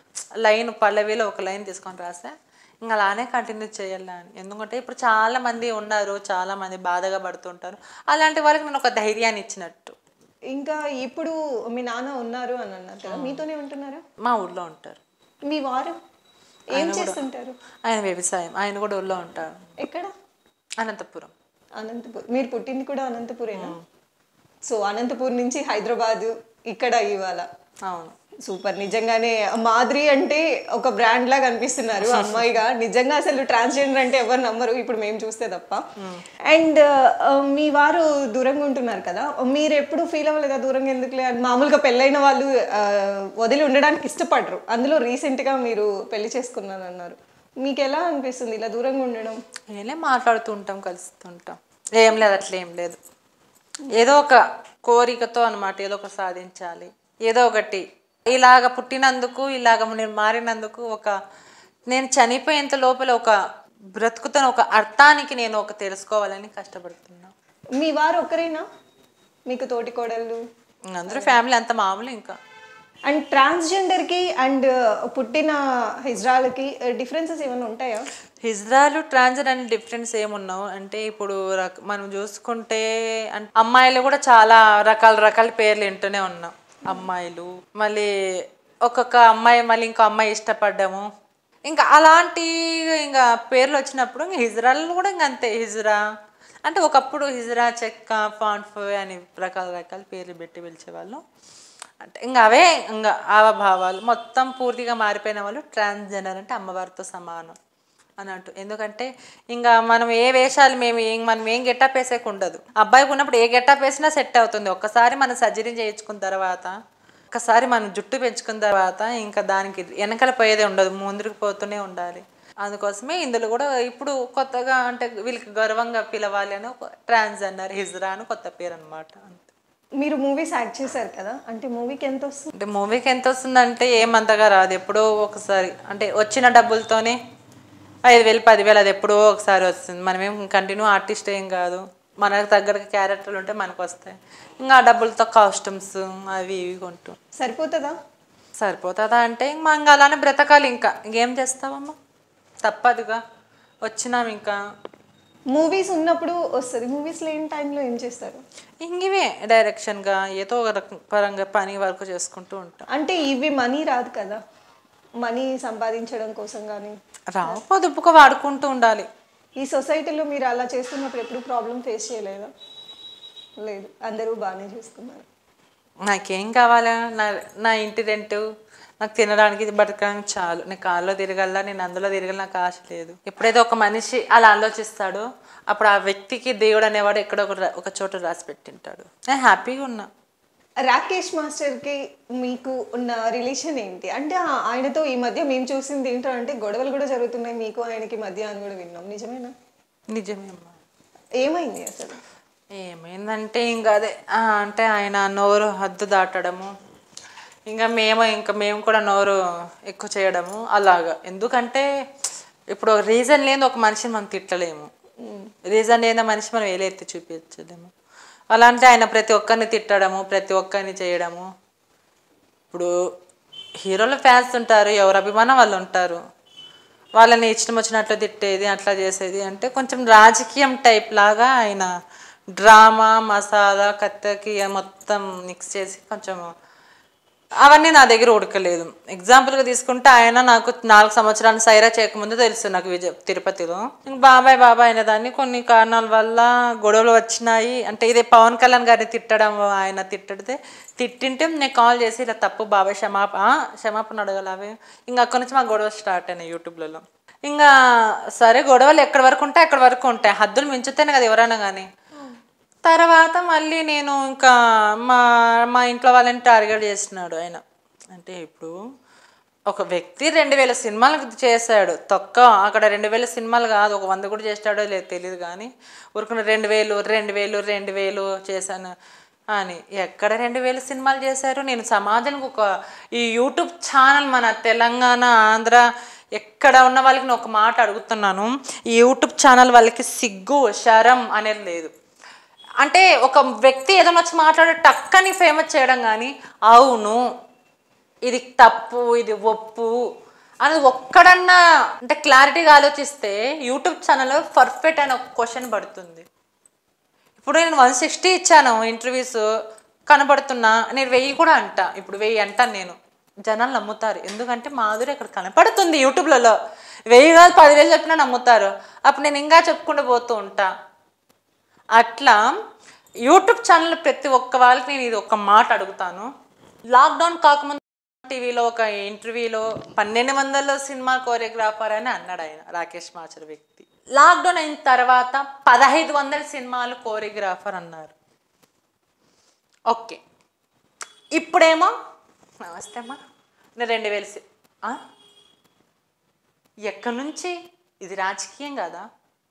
లైన్ పల్లవిలో ఒక లైన్ తీసుకొని రాసా ఇంకా అలానే కంటిన్యూ చేయాలి అని ఎందుకంటే ఇప్పుడు చాలా మంది ఉన్నారు చాలా మంది బాధగా పడుతుంటారు అలాంటి వాళ్ళకి నేను ఒక ధైర్యాన్ని ఇచ్చినట్టు ఇంకా ఇప్పుడు మీ నాన్న ఉన్నారు అని అన్నారు కదా మీతోనే ఉంటున్నారా మా ఊళ్ళో ఉంటారు మీ వారు ఏం చేస్తుంటారు ఆయన వ్యవసాయం ఆయన కూడా ఊళ్ళో ఉంటారు ఎక్కడ అనంతపురం అనంతపూర్ మీరు పుట్టింది కూడా అనంతపురేనా సో అనంతపూర్ నుంచి హైదరాబాద్ ఇక్కడ ఇవాళ అవును సూపర్ నిజంగానే మాదిరి అంటే ఒక బ్రాండ్ లాగా అనిపిస్తున్నారు అమ్మాయిగా నిజంగా అసలు ట్రాన్స్జెండర్ అంటే ఎవరు నమ్మరు ఇప్పుడు మేము చూస్తే తప్ప అండ్ మీ వారు దూరంగా ఉంటున్నారు కదా మీరు ఎప్పుడు ఫీల్ అవ్వలేదా దూరంగా ఎందుకులే అని మామూలుగా పెళ్ళైన వాళ్ళు ఆ, వదిలి ఉండడానికి ఇష్టపడరు అందులో recent గా మీరు పెళ్లి చేసుకున్నాను అన్నారు మీకు ఎలా అనిపిస్తుంది ఇలా దూరంగా ఉండడం నేనే మాట్లాడుతూ ఉంటాం కలుస్తుంటాం ఏం లేదు అట్లా ఏం లేదు ఏదో ఒక కోరికతో అన్నమాట ఏదో ఒక సాధించాలి ఏదో ఒకటి ఇలాగ పుట్టినందుకు ఇలాగ నేను మారినందుకు ఒక నేను చనిపోయేంత లోపల ఒక బ్రతుకుతున్న ఒక అర్థానికి నేను ఒక తెలుసుకోవాలని కష్టపడుతున్నా మీ వారు ఒక్కరేనా మీకు తోటి కోడళ్ళు అందరూ ఫ్యామిలీ అంత మామూలు ఇంకా అండ్ ట్రాన్స్జెండర్కి అండ్ పుట్టిన హిజ్రాలకి డిఫరెన్సెస్ ఏమైనా ఉంటాయా హిజ్రాలు ట్రాన్స్జెండర్ అని డిఫరెన్స్ ఏమున్నావు అంటే ఇప్పుడు రక- మనం చూసుకుంటే అన్- అమ్మాయిలు కూడా చాలా రకాల రకాల పేర్లు వింటూనే ఉన్నాం అమ్మాయిలు మళ్ళీ ఒక్కొక్క అమ్మాయి మళ్ళీ ఇంకో అమ్మాయి ఇష్టపడ్డాము ఇంకా అలాంటి ఇంకా పేర్లు వచ్చినప్పుడు ఇంకా హిజ్రాలు కూడా ఇంకా అంతే హిజ్రా అంటే ఒకప్పుడు హిజ్రా చెక్క ఫాన్ఫ్ అని రకాల రకాల పేర్లు పెట్టి పిలిచేవాళ్ళు అంటే ఇంకా అవే ఇంకా ఆవభావాలు మొత్తం పూర్తిగా మారిపోయిన వాళ్ళు ట్రాన్స్జెండర్ అంటే అమ్మవారితో సమానం అన్నట్టు ఎందుకంటే ఇంకా మనం ఏ వేషాలు మేము ఏం మనం ఏం గెటప్ వేసేకి ఉండదు అబ్బాయికి ఉన్నప్పుడు ఏ గెటప్ వేసినా సెట్ అవుతుంది ఒక్కసారి మనం సర్జరీ చేయించుకున్న తర్వాత ఒక్కసారి మనం జుట్టు పెంచుకున్న తర్వాత ఇంకా దానికి వెనకాల పోయేదే ఉండదు ముందుకు పోతూనే ఉండాలి అందుకోసమే ఇందులో కూడా ఇప్పుడు కొత్తగా అంటే వీళ్ళకి గర్వంగా పిలవాలి అని ఒక ట్రాన్స్జెండర్ హిజ్రా అని కొత్త పేరు అనమాట అంతే మీరు మూవీస్ యాక్ట్ చేశారు కదా అంటే మూవీకి ఎంత వస్తుంది అంటే మూవీకి ఎంత వస్తుందంటే ఏమంతగా రాదు ఎప్పుడో ఒకసారి అంటే వచ్చిన డబ్బులతోనే ఐదు వేలు పదివేలు అది ఎప్పుడో ఒకసారి వస్తుంది మనమేం కంటిన్యూ ఆర్టిస్ట్ ఏం కాదు మనకు తగ్గట్టు క్యారెక్టర్లు ఉంటే మనకు వస్తాయి ఇంకా ఆ డబ్బులతో కాస్ట్యూమ్స్ అవి ఇవి కొంటూ సరిపోతుందా సరిపోతుందా అంటే ఇంక ఇంకా అలానే బ్రతకాలి ఇంకా ఇంకేం చేస్తావమ్మా తప్పదుగా వచ్చినాం ఇంకా మూవీస్ ఉన్నప్పుడు వస్తుంది మూవీస్ లేని టైంలో ఏం చేస్తారు ఇంగివే డైరెక్షన్గా ఏదో ఒక రకం పరంగా పని వర్క్ చేసుకుంటూ ఉంటాం అంటే ఇవి మనీ రాదు కదా మనీ సంపాదించడం కోసం కానీ రావు పొదుపుగా వాడుకుంటూ ఉండాలి ఈ సొసైటీలో మీరు అలా చేస్తున్నప్పుడు ఎప్పుడు ప్రాబ్లం ఫేస్ చేయలేదా లేదు అందరూ బాగానే చూసుకున్నారు నాకేం కావాలా నా నా ఇంటి రెంట్ నాకు తినడానికి ఇది బతకడానికి చాలు నేను కాల్లో తిరగల్లా నేను అందులో తిరగల నాకు ఆశ లేదు ఎప్పుడైతే ఒక మనిషి అలా ఆలోచిస్తాడో అప్పుడు ఆ వ్యక్తికి దేవుడు అనేవాడు ఎక్కడో ఒక రా- ఒక చోట రాసి పెట్టింటాడు నేను హ్యాపీగా ఉన్నా రాకేష్ మాస్టర్కి మీకు ఉన్న రిలేషన్ ఏంటి అంటే ఆ- ఆయనతో ఈ మధ్య మేము చూసింది ఏంటంటే గొడవలు కూడా జరుగుతున్నాయి మీకు ఆయనకి మధ్య అని కూడా విన్నాం నిజమేనా నిజమే అమ్మా ఏమైంది అసలు ఏమైందంటే ఇంకా అదే ఆ, అంటే ఆయన నోరు హద్దు దాటడము ఇంకా మేము ఇంకా మేము కూడా నోరు ఎక్కువ చేయడము అలాగా ఎందుకంటే ఇప్పుడు రీజన్ లేని ఒక మనిషిని మనం తిట్టలేము రీజన్ లేని మనిషి మనం వేలెత్తి చూపించలేము అలాంటి ఆయన ప్రతి ఒక్కరిని తిట్టడము ప్రతి ఒక్కరిని చేయడము ఇప్పుడు హీరోల ఫ్యాన్స్ ఉంటారు ఎవరు అభిమానం వాళ్ళు ఉంటారు వాళ్ళని ఇష్టం వచ్చినట్లు తిట్టేది అట్లా చేసేది అంటే కొంచెం రాజకీయం టైప్ లాగా ఆయన డ్రామా మసాలా కత్తకి మొత్తం మిక్స్ చేసి కొంచెం అవన్నీ నా దగ్గర ఉడకలేదు ఎగ్జాంపుల్గా తీసుకుంటే ఆయన నాకు నాలుగు సంవత్సరాలు సైరా చేయకముందు తెలుసు నాకు విజయ తిరుపతిలో ఇంక బాబాయ్ బాబాయ్ అనే దాన్ని కొన్ని కారణాల వల్ల గొడవలు వచ్చినాయి అంటే ఇదే పవన్ కళ్యాణ్ గారిని తిట్టడం ఆయన తిట్టడితే తిట్టింటే నేను కాల్ చేసి ఇలా తప్పు బాబాయ్ క్షమాప ఆ, క్షమాపణ అడగలవే ఇంకా అక్కడి నుంచి మా గొడవ స్టార్ట్ అయినాయి యూట్యూబ్లలో ఇంకా సరే గొడవలు ఎక్కడి వరకు ఉంటాయి అక్కడి వరకు ఉంటాయి హద్దులు మించుతేనే కదా ఎవరైనా కానీ తర్వాత మళ్ళీ నేను ఇంకా మా మా ఇంట్లో వాళ్ళని టార్గెట్ చేస్తున్నాడు ఆయన అంటే ఇప్పుడు ఒక వ్యక్తి రెండు వేల సినిమాలు చేశాడు తొక్క అక్కడ రెండు వేల సినిమాలు కాదు ఒక వంద కూడా చేస్తాడో లేదు తెలియదు కానీ ఊరుకున్న రెండు వేలు రెండు వేలు రెండు వేలు చేశాను అని ఎక్కడ రెండు వేల సినిమాలు చేశారు నేను సమాజానికి ఒక ఈ యూట్యూబ్ ఛానల్ మన తెలంగాణ ఆంధ్ర ఎక్కడ ఉన్న వాళ్ళకి నేను ఒక మాట అడుగుతున్నాను ఈ యూట్యూబ్ ఛానల్ వాళ్ళకి సిగ్గు శరం అనేది లేదు అంటే ఒక వ్యక్తి ఏదైనా వచ్చి మాట్లాడే టక్కని ఫేమస్ చేయడం కానీ అవును ఇది తప్పు ఇది ఒప్పు అనేది ఒక్కడన్నా అంటే క్లారిటీగా ఆలోచిస్తే యూట్యూబ్ ఛానల్ పర్ఫెక్ట్ అని ఒక క్వశ్చన్ పడుతుంది ఇప్పుడు నేను వన్ సిక్స్టీ ఇచ్చాను ఇంటర్వ్యూస్ కనబడుతున్నా నేను వెయ్యి కూడా అంట ఇప్పుడు వెయ్యి అంటాను నేను జనాలు నమ్ముతారు ఎందుకంటే మాధురి అక్కడ కనపడుతుంది యూట్యూబ్లలో వెయ్యి కాదు పదివేలు చెప్పినా నమ్ముతారు అప్పుడు నేను ఇంకా చెప్పుకుంటూ పోతూ ఉంటా అట్లా యూట్యూబ్ ఛానల్ ప్రతి ఒక్క వాళ్ళకి నేను ఇది ఒక మాట అడుగుతాను లాక్డౌన్ కాకముందు టీవీలో ఒక ఇంటర్వ్యూలో పన్నెండు వందల సినిమా కోరియోగ్రాఫర్ అని అన్నాడు ఆయన రాకేష్ మాచర్ వ్యక్తి లాక్డౌన్ అయిన తర్వాత పదహైదు వందల సినిమాలు కోరియోగ్రాఫర్ అన్నారు ఓకే ఇప్పుడేమో నమస్తే అమ్మా నేను రెండు వేలు సి- ఆ? ఎక్కడి నుంచి ఇది రాజకీయం కదా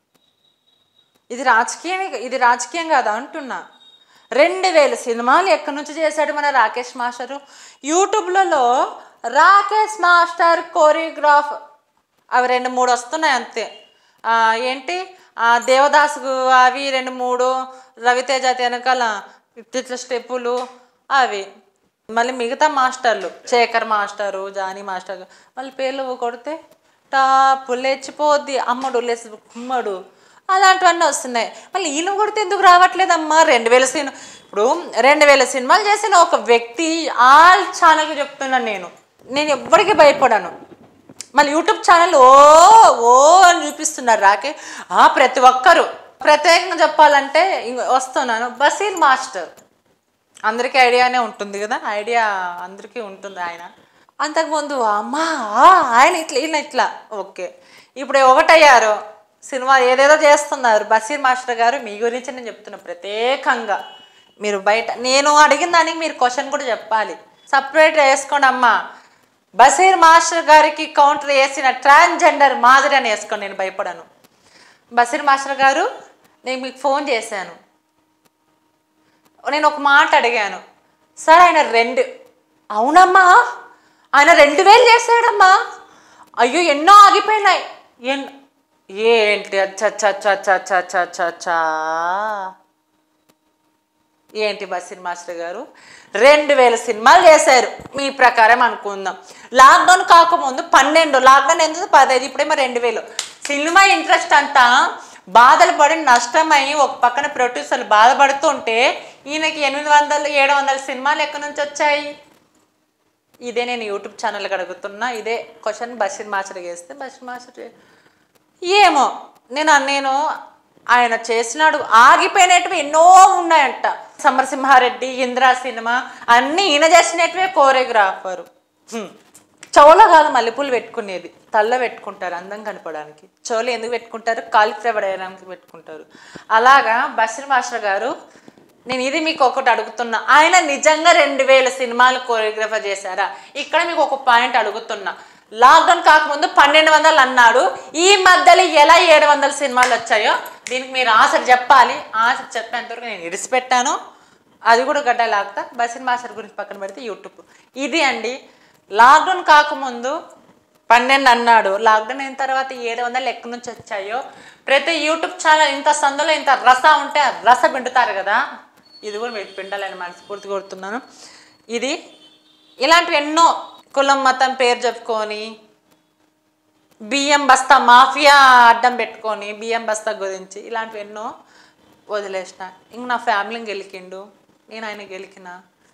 ఇది రాజకీయమే ఇది రాజకీయం కాదా అంటున్నా రెండు వేల సినిమాలు ఎక్కడి నుంచి చేశాడు మన రాకేష్ మాస్టరు యూట్యూబ్లలో రాకేష్ మాస్టర్ కోరియోగ్రాఫ్ అవి రెండు మూడు వస్తున్నాయి అంతే ఆ, ఏంటి ఆ, దేవదాసు అవి రెండు మూడు రవితేజ వెనకాల ఇట్ల స్టెప్పులు అవి మళ్ళీ మిగతా మాస్టర్లు శేఖర్ మాస్టరు జానీ మాస్టర్ వాళ్ళ పేర్లు కొడితే టాపు లేచిపోద్ది అమ్మడు లేచి కుమ్మడు అలాంటివన్నీ వస్తున్నాయి మళ్ళీ ఈయన కొడితే ఎందుకు రావట్లేదమ్మా రెండు వేల సినిమా ఇప్పుడు రెండు వేల సినిమాలు చేసిన ఒక వ్యక్తి ఆల్ ఛానల్కి చెప్తున్నాను నేను నేను ఎవ్వరికి భయపడను మళ్ళీ యూట్యూబ్ ఛానల్ ఓ ఓ అని చూపిస్తున్నారు రాకే ఆ, ప్రతి ఒక్కరు ప్రత్యేకంగా చెప్పాలంటే ఇంక వస్తున్నాను బసీర్ మాస్టర్ అందరికీ ఐడియానే ఉంటుంది కదా ఐడియా అందరికీ ఉంటుంది ఆయన అంతకుముందు అమ్మా ఆ, ఆయన ఇట్లా ఈయన ఇట్లా ఓకే ఇప్పుడు ఒకటయ్యారు సినిమా ఏదేదో చేస్తున్నారు బసీర్ మాస్టర్ గారు మీ గురించి నేను చెప్తున్నా ప్రత్యేకంగా మీరు బయట నేను అడిగిన దానికి మీరు క్వశ్చన్ కూడా చెప్పాలి సపరేట్ వేసుకోండి అమ్మా బసీర్ మాస్టర్ గారికి కౌంటర్ వేసిన ట్రాన్స్జెండర్ మాదిరి అని వేసుకోండి నేను భయపడను బసీర్ మాస్టర్ గారు నేను మీకు ఫోన్ చేశాను నేను ఒక మాట అడిగాను సార్ ఆయన రెండు అవునమ్మా ఆయన రెండు వేలు చేశాడమ్మా అయ్యో ఎన్నో ఆగిపోయినాయి ఎన్ ఏంటి అచ్చచ్చచ్చచ్చచ్చచ్చచ్చా ఏంటి బసిన్ మాస్టర్ గారు రెండు వేల సినిమాలు చేశారు మీ ప్రకారం అనుకుందాం లాక్డౌన్ కాకముందు పన్నెండు లాక్డౌన్ ఎందుకు పదహైదు ఇప్పుడేమో రెండు వేలు సినిమా ఇంట్రెస్ట్ అంతా బాధలు పడి నష్టమై ఒక పక్కన ప్రొడ్యూసర్లు బాధపడుతుంటే ఈయనకి ఎనిమిది వందలు ఏడు వందల సినిమాలు ఎక్కడి నుంచి వచ్చాయి ఇదే నేను యూట్యూబ్ ఛానల్కి అడుగుతున్నా ఇదే క్వశ్చన్ బషీర్ మాస్టర్ వేస్తే బషీర్ మాస్టర్ ఏమో నేను నేను ఆయన చేసినాడు ఆగిపోయినటివి ఎన్నో ఉన్నాయంట సమరసింహారెడ్డి ఇందిరా సినిమా అన్నీ ఈయన చేసినటివే కోరియోగ్రాఫరు హ్మ్. చెవులో కాదు మల్లెపూలు పెట్టుకునేది తల్ల పెట్టుకుంటారు అందం కనపడానికి చెవులు ఎందుకు పెట్టుకుంటారు కాలిఫ్లవర్ వేయడానికి పెట్టుకుంటారు అలాగా బషీర్ మాస్టర్ గారు నేను ఇది మీకు ఒకటి అడుగుతున్నా ఆయన నిజంగా రెండు వేల సినిమాలు కోరియోగ్రఫర్ చేశారా ఇక్కడ మీకు ఒక పాయింట్ అడుగుతున్నా లాక్డౌన్ కాకముందు పన్నెండు వందలు అన్నాడు ఈ మధ్యలో ఎలా ఏడు వందల సినిమాలు వచ్చాయో దీనికి మీరు ఆన్సర్ చెప్పాలి ఆన్సర్ చెప్పేంతవరకు నేను ఇడిచిపెట్టాను అది కూడా గడ్డ లాగుతా బసిన్ మాస్టర్ గురించి పక్కన పెడితే యూట్యూబ్ ఇది అండి లాక్డౌన్ కాకముందు పన్నెండు అన్నాడు లాక్డౌన్ అయిన తర్వాత ఏడు వందలు ఎక్కడి నుంచి వచ్చాయో ప్రతి యూట్యూబ్ ఛానల్ ఇంత సందులో ఇంత రస ఉంటే ఆ రస పిండుతారు కదా ఇది కూడా మీరు పిండాలని మనస్ఫూర్తి కోరుతున్నాను ఇది ఇలాంటివి ఎన్నో కులం మతం పేరు చెప్పుకొని బియ్యం బస్తా మాఫియా అడ్డం పెట్టుకొని బియ్యం బస్తా గురించి ఇలాంటివి ఎన్నో వదిలేసిన ఇంక నా ఫ్యామిలీని గెలికిండు నేను ఆయన గెలికిన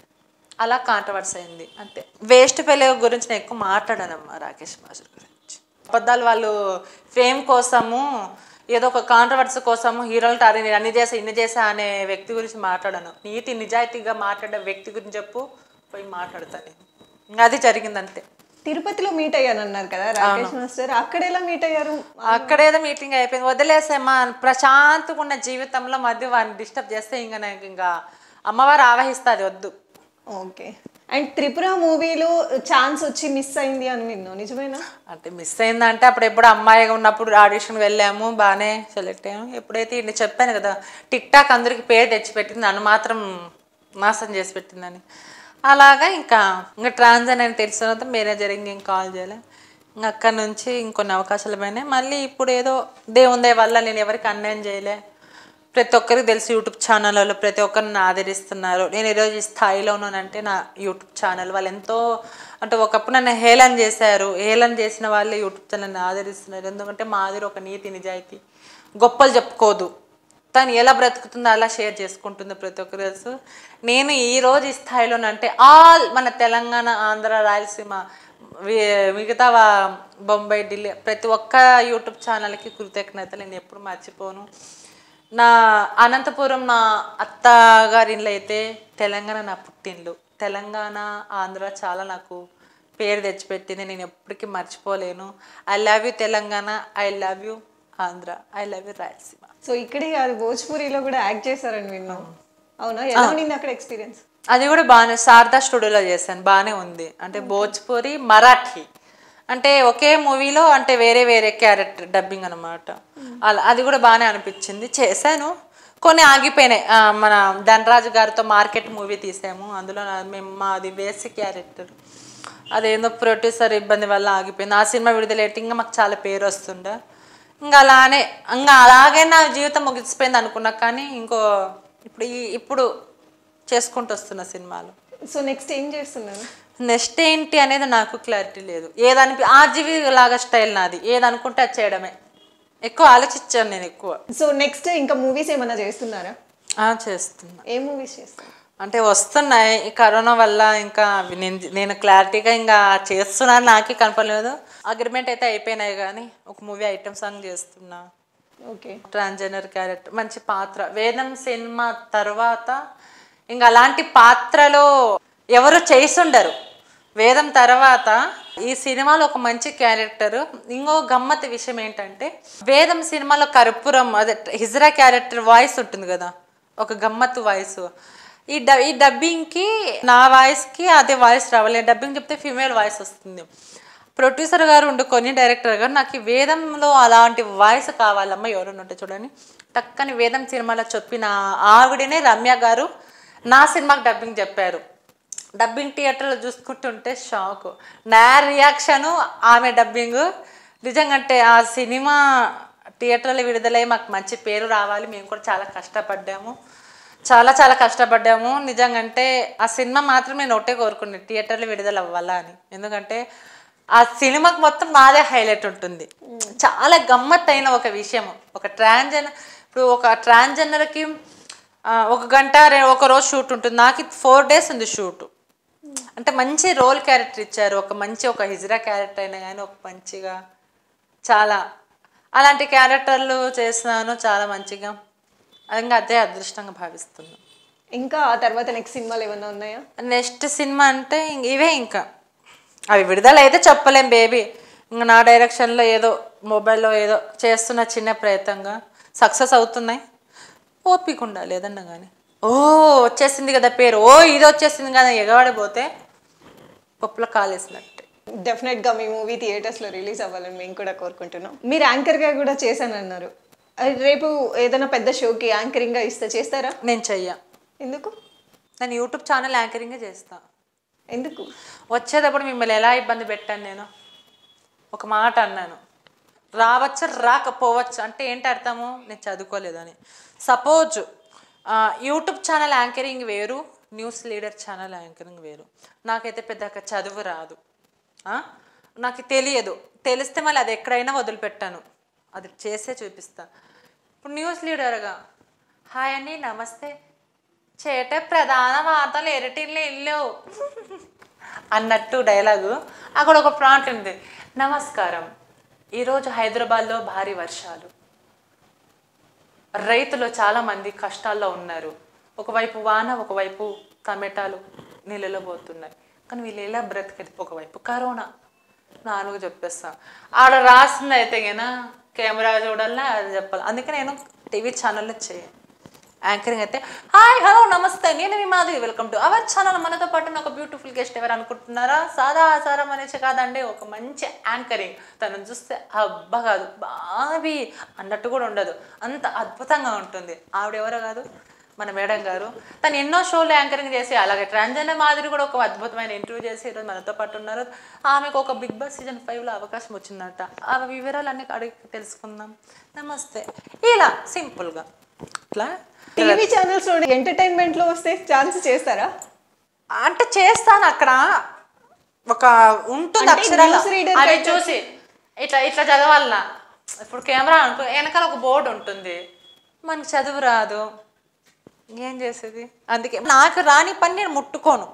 అలా కాంట్రవర్స్ అయింది అంతే వేస్ట్ పెళ్ళి గురించి నేను ఎక్కువ మాట్లాడానమ్మా రాకేష్ మాస్టర్ గురించి అబద్ధాలు వాళ్ళు ఫేమ్ కోసము ఏదో ఒక కాంట్రవర్సీ కోసము హీరోలు టారి నేను అన్ని చేసా ఇన్ని చేసా అనే వ్యక్తి గురించి మాట్లాడాను నీతి నిజాయితీగా మాట్లాడే వ్యక్తి గురించి చెప్పు పోయి మాట్లాడతాను నేను ఇంకా అది జరిగింది అంతే తిరుపతిలో మీట్ అయ్యాను అన్నారు కదా రాకేష్ మాస్టర్ అక్కడ ఎలా మీట్ అయ్యారు అక్కడేదో మీటింగ్ అయిపోయింది వదిలేసేమ్మా ప్రశాంతంగా ఉన్న జీవితంలో మధ్య వాడిని డిస్టర్బ్ చేస్తే ఇంకా నాకు ఇంకా అమ్మవారు ఆవహిస్తుంది వద్దు ఓకే అండ్ త్రిపుర మూవీలో ఛాన్స్ వచ్చి మిస్ అయింది అని విన్నాను నిజమేనా అంటే మిస్ అయిందంటే అప్పుడు ఎప్పుడు అమ్మాయిగా ఉన్నప్పుడు ఆడిషన్ వెళ్ళాము బాగానే సెలెక్ట్ అయ్యాము ఎప్పుడైతే నేను చెప్పాను కదా టిక్ టాక్ అందరికి పేరు తెచ్చిపెట్టింది నన్ను మాత్రం నాశనం చేసి పెట్టిందని అలాగా ఇంకా ఇంకా ట్రాన్జన్ అని తెలిసిన తర్వాత మేనేజర్ ఇంకేం కాల్ చేయలే ఇంకా అక్కడి నుంచి ఇంకొన్ని అవకాశాలు పోయినాయి మళ్ళీ ఇప్పుడు ఏదో దేవుందే వల్ల నేను ఎవరికి అన్యాయం చేయలే ప్రతి ఒక్కరికి తెలుసు యూట్యూబ్ ఛానళ్ళలో ప్రతి ఒక్కరిని ఆదరిస్తున్నారు నేను ఈరోజు ఈ స్థాయిలో ఉన్నానంటే నా యూట్యూబ్ ఛానల్ వాళ్ళు ఎంతో అంటే ఒకప్పుడు నన్ను హేళన చేశారు హేళన చేసిన వాళ్ళే యూట్యూబ్ ఛానల్ని ఆదరిస్తున్నారు ఎందుకంటే మాదిరి ఒక నీతి నిజాయితీ గొప్పలు చెప్పుకోదు తను ఎలా బ్రతుకుతుందో అలా షేర్ చేసుకుంటుంది ప్రతి ఒక్కరు తెలుసు నేను ఈ రోజు ఈ స్థాయిలోనంటే ఆల్ మన తెలంగాణ ఆంధ్ర రాయలసీమ వి- మిగతా వా- బొంబాయి ఢిల్లీ ప్రతి ఒక్క యూట్యూబ్ ఛానల్కి కృతజ్ఞతలు నేను ఎప్పుడు మర్చిపోను నా అనంతపురం నా అత్తగారిలో అయితే తెలంగాణ నా పుట్టిండ్లు తెలంగాణ ఆంధ్ర చాలా నాకు పేరు తెచ్చిపెట్టింది నేను ఎప్పటికీ మర్చిపోలేను I love you Telangana I love you Andhra I love you Rayalaseema so ఇక్కడే కాదు భోజ్పురిలో కూడా యాక్ట్ చేశారని విన్నాం అవునా ఎలా ఉండింది అక్కడ ఎక్స్పీరియన్స్ అది కూడా బాగానే శారదా స్టూడియోలో చేశాను బాగానే ఉంది అంటే భోజ్పురి మరాఠీ అంటే ఒకే మూవీలో అంటే వేరే వేరే క్యారెక్టర్ డబ్బింగ్ అనమాట అలా అది కూడా బాగానే అనిపించింది చేశాను కొన్ని ఆగిపోయినాయి ఆ, మన ధనరాజు గారితో మార్కెట్ మూవీ తీసాము అందులో నా- మేము మాది బేసిక్ క్యారెక్టర్ అదేందో ప్రొడ్యూసర్ ఇబ్బంది వల్ల ఆగిపోయింది ఆ సినిమా విడుదలైతే ఇంకా మాకు చాలా పేరు వస్తుండే ఇంకా అలానే ఇంకా అలాగే నా జీవితం ముగిసిపోయింది అనుకున్నా కానీ ఇంకో ఇప్పుడు ఈ ఇప్పుడు చేసుకుంటూ వస్తున్న సినిమాలు సో నెక్స్ట్ ఏం చేస్తున్నారు నెక్స్ట్ ఏంటి అనేది నాకు క్లారిటీ లేదు ఏదనిపి ఆర్జీవి లాగా స్టైల్ నాది ఏదనుకుంటే అది చేయడమే ఎక్కువ ఆలోచించాను నేను ఎక్కువ సో నెక్స్ట్ ఇంకా మూవీస్ ఏమైనా చేస్తున్నారా ఆ, చేస్తున్నా ఏ మూవీస్ చేస్తారు అంటే వస్తున్నాయి ఈ కరోనా వల్ల ఇంకా అవి నేను నేను క్లారిటీగా ఇంకా చేస్తున్నాను నాకే కనపడలేదు అగ్రిమెంట్ అయితే అయిపోయినాయి కానీ ఒక మూవీ ఐటమ్ సాంగ్ చేస్తున్నా ఓకే ట్రాన్స్జెండర్ క్యారెక్టర్ మంచి పాత్ర వేదం సినిమా తర్వాత ఇంకా అలాంటి పాత్రలో ఎవరు చేసుండరు వేదం తర్వాత ఈ సినిమాలో ఒక మంచి క్యారెక్టర్ ఇంకో గమ్మత్ విషయం ఏంటంటే వేదం సినిమాలో కర్పూరం అదే హిజ్రా క్యారెక్టర్ వాయిస్ ఉంటుంది కదా ఒక గమ్మత్తు వాయిస్ ఈ డ ఈ డబ్బింగ్కి నా వాయిస్కి అదే వాయిస్ రావాలి డబ్బింగ్ చెప్తే ఫీమేల్ వాయిస్ వస్తుంది ప్రొడ్యూసర్ గారు ఉండుకొని డైరెక్టర్ గారు నాకు ఈ వేదంలో అలాంటి వాయిస్ కావాలమ్మా ఎవరైనా ఉంటే చూడండి టక్కని వేదం సినిమాలో చెప్పిన ఆవిడనే రమ్య గారు నా సినిమాకి డబ్బింగ్ చెప్పారు డబ్బింగ్ థియేటర్లో చూసుకుంటుంటే షాక్ నా రియాక్షను ఆమె డబ్బింగ్ నిజంగా అంటే ఆ సినిమా థియేటర్లో విడుదలై మాకు మంచి పేరు రావాలి మేము కూడా చాలా కష్టపడ్డాము చాలా చాలా కష్టపడ్డాము నిజంగా అంటే ఆ సినిమా మాత్రం నేను ఒకటే కోరుకున్నాను థియేటర్లో విడుదల అవ్వాలా అని ఎందుకంటే ఆ సినిమాకి మొత్తం నాదే హైలైట్ ఉంటుంది చాలా గమ్మత్ అయిన ఒక విషయం ఒక ట్రాన్జెండర్ ఇప్పుడు ఒక ట్రాన్జెండర్కి ఒక గంట రె- ఒక రోజు షూట్ ఉంటుంది నాకు ఫోర్ డేస్ ఉంది షూట్ అంటే మంచి రోల్ క్యారెక్టర్ ఇచ్చారు ఒక మంచి ఒక హిజ్రా క్యారెక్టర్ అయినా కానీ ఒక మంచిగా చాలా అలాంటి క్యారెక్టర్లు చేస్తున్నాను చాలా మంచిగా ఇంకా అదే అదృష్టంగా భావిస్తున్నాను ఇంకా ఆ తర్వాత నెక్స్ట్ సినిమాలు ఏమైనా ఉన్నాయా నెక్స్ట్ సినిమా అంటే ఇంక ఇవే ఇంకా అవి విడుదల అయితే చెప్పలేం బేబీ ఇంకా నా డైరెక్షన్లో ఏదో మొబైల్లో ఏదో చేస్తున్న చిన్న ప్రయత్నంగా సక్సెస్ అవుతున్నాయి ఓపిక ఉండాలి ఏదన్నా కానీ ఓ వచ్చేసింది కదా పేరు ఓ ఇది వచ్చేసింది కదా ఎగవాడిపోతే పప్పులో కాలేసినట్టే డెఫినెట్ గా మీ మూవీ థియేటర్స్ లో రిలీజ్ అవ్వాలని మేము కూడా కోరుకుంటున్నాం మీరు యాంకర్ గా కూడా చేశానన్నారు అది రేపు ఏదైనా పెద్ద షోకి యాంకరింగ్ గా ఇస్తే చేస్తారా నేను చెయ్య ఎందుకు నేను యూట్యూబ్ ఛానల్ యాంకరింగే చేస్తా ఎందుకు వచ్చేటప్పుడు మిమ్మల్ని ఎలా ఇబ్బంది పెట్టాను నేను ఒక మాట అన్నాను రావచ్చు రాకపోవచ్చు అంటే ఏంటి అర్థము నేను చదువుకోలేదని సపోజ్ యూట్యూబ్ ఛానల్ యాంకరింగ్ వేరు న్యూస్ లీడర్ ఛానల్ యాంకరింగ్ వేరు నాకైతే పెద్దగా చదువు రాదు ఆ? నాకు తెలియదు తెలిస్తే మళ్ళీ అది ఎక్కడైనా వదిలిపెట్టాను అది చేసే చూపిస్తా ఇప్పుడు న్యూస్ లీడర్గా హాయ్ అండి నమస్తే చేట ప్రధాన వార్తలు ఎరటిన్లో ఇల్లు అన్నట్టు డైలాగు అక్కడ ఒక ప్రాంట్ ఉంది నమస్కారం ఈరోజు హైదరాబాద్లో భారీ వర్షాలు రైతులు చాలామంది కష్టాల్లో ఉన్నారు ఒకవైపు వాన ఒకవైపు టమాటాలు నీళ్ళలో పోతున్నాయి కానీ వీళ్ళు ఎలా బ్రతికేది ఒకవైపు కరోనా నాలుగు చెప్పేస్తా ఆడ రాసింది అయితే గినా కెమెరా చూడాలా అది చెప్పాలి అందుకే నేను టీవీ ఛానల్లో చేయ యాంకరింగ్ అయితే హాయ్ హలో నమస్తే నేను మీ Madhavi welcome to our channel మనతో పాటు ఒక బ్యూటిఫుల్ గెస్ట్ ఎవరు అనుకుంటున్నారా సాదా సారా మనిషి కాదండి ఒక మంచి యాంకరింగ్ తనను చూస్తే అబ్బా కాదు బాబీ అన్నట్టు కూడా ఉండదు అంత అద్భుతంగా ఉంటుంది ఆవిడ ఎవరో కాదు మన మేడం గారు తను ఎన్నో షోలు యాంకరింగ్ చేసి అలాగే ట్రాన్జెండ మాదిరి కూడా ఒక అద్భుతమైన ఇంటర్వ్యూ చేసి ఈరోజు మనతో పాటు ఉన్నారు ఆమెకు ఒక బిగ్ బాస్ సీజన్ ఫైవ్లో అవకాశం వచ్చిందట ఆ వివరాలన్నీ అడిగి తెలుసుకుందాం నమస్తే ఇలా సింపుల్గా ఇట్లా టీవీ ఛానల్స్ లో ఎంటర్టైన్మెంట్ లో వస్తే ఛాన్స్ చేస్తారా అంటే చేస్తాను అక్కడ ఒక ఉంటుంది అంటే అక్షరాలు news reader అవి కైతే- చూసి ఇట్లా ఇట్లా చదవాలనా ఇప్పుడు కెమెరా అనుకో వెనకాల ఒక బోర్డు ఉంటుంది మనకి చదువు రాదు ఏం చేసేది అందుకే నాకు రాని పని నేను ముట్టుకోను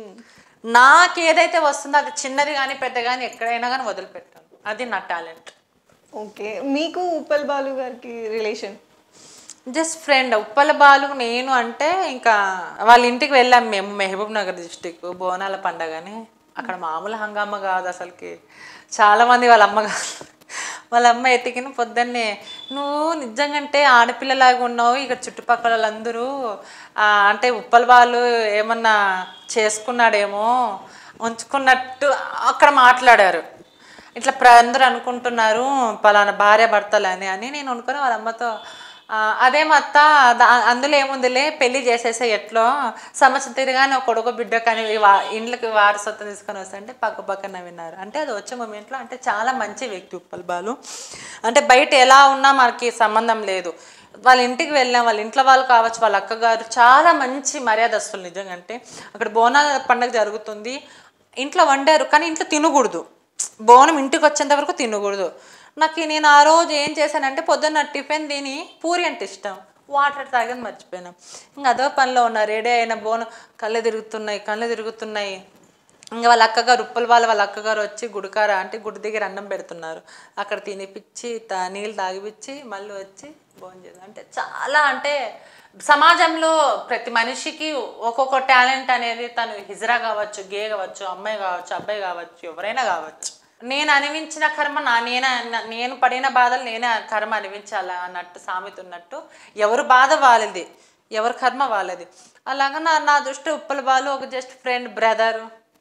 నాకు ఏదైతే వస్తుందో అది చిన్నది కానీ పెద్ద కానీ ఎక్కడైనా కానీ వదిలిపెట్టాను అది నా టాలెంట్ ఓకే మీకు ఉప్పల్ బాలు గారికి relation just friend Uppal Balu నేను అంటే ఇంకా వాళ్ళ ఇంటికి వెళ్ళాం మేము మహబూబ్ నగర్ డిస్టిక్ బోనాల పండగని అక్కడ మామూలు హంగామా కాదు అసలుకి చాలామంది వాళ్ళ అమ్మ కాదు వాళ్ళ అమ్మ ఎతికిన పొద్దున్నే నువ్వు నిజంగంటే ఆడపిల్లలాగా ఉన్నావు ఇక్కడ చుట్టుపక్కల వాళ్ళందరూ ఆ, అంటే ఉప్పల బాలు ఏమన్నా చేసుకున్నాడేమో ఉంచుకున్నట్టు అక్కడ మాట్లాడారు ఇట్లా ప్ర- అందరూ అనుకుంటున్నారు పలానా భార్య భర్తలని అని నేను అనుకుని వాళ్ళ అమ్మతో "ఆ, అదేం అత్త దా- అందులో ఏముందిలే పెళ్లి చేసేసే ఎట్లో సంవత్సరం తిరగానే ఒక కొడుకు బిడ్డ కానీ వా ఇండ్లకి వారసత్వం తీసుకొని వస్తుంటే పక్క పక్కన విన్నారు అంటే అది వచ్చే మూమెంట్లో అంటే చాలా మంచి వ్యక్తి ఉప్పల్ బాలు అంటే బయట ఎలా ఉన్నా మనకి సంబంధం లేదు వాళ్ళ ఇంటికి వెళ్ళాం వాళ్ళ ఇంట్లో వాళ్ళు కావచ్చు వాళ్ళ అక్కగారు చాలా మంచి మర్యాదస్తులు నిజంగా అంటే అక్కడ బోనాల పండుగ జరుగుతుంది ఇంట్లో వండారు కానీ ఇంట్లో తినకూడదు బోనం ఇంటికి వచ్చేంత వరకు తినకూడదు నాకు నేను ఆ రోజు ఏం చేశానంటే పొద్దున్న టిఫిన్ తిని పూరి అంటే ఇష్టం వాటర్ తాగని మర్చిపోయాను ఇంకా అదో పనిలో ఉన్నా రెడీ అయిన బోనం కళ్ళు తిరుగుతున్నాయి కళ్ళు తిరుగుతున్నాయి ఇంకా వాళ్ళ అక్కగారు ఉప్పల వాళ్ళ వాళ్ళ అక్కగారు వచ్చి గుడికార అంటే గుడి దగ్గర అన్నం పెడుతున్నారు అక్కడ తినిపించి తా నీళ్ళు తాగిపించి మళ్ళీ వచ్చి భోజనం చేయాలి అంటే చాలా అంటే సమాజంలో ప్రతి మనిషికి ఒక్కొక్క టాలెంట్ అనేది తను హిజరా కావచ్చు గే కావచ్చు అమ్మాయి కావచ్చు అబ్బాయి కావచ్చు ఎవరైనా కావచ్చు నేను అనిపించిన కర్మ నా నేనే నేను పడిన బాధలు నేనే ఆ కర్మ అనిపించాలా అన్నట్టు సామెత ఉన్నట్టు ఎవరు బాధ వాళ్ళది ఎవరి కర్మ వాళ్ళది అలాగా నా నా దృష్టి ఉప్పల బాలు ఒక జస్ట్ ఫ్రెండ్ బ్రదర్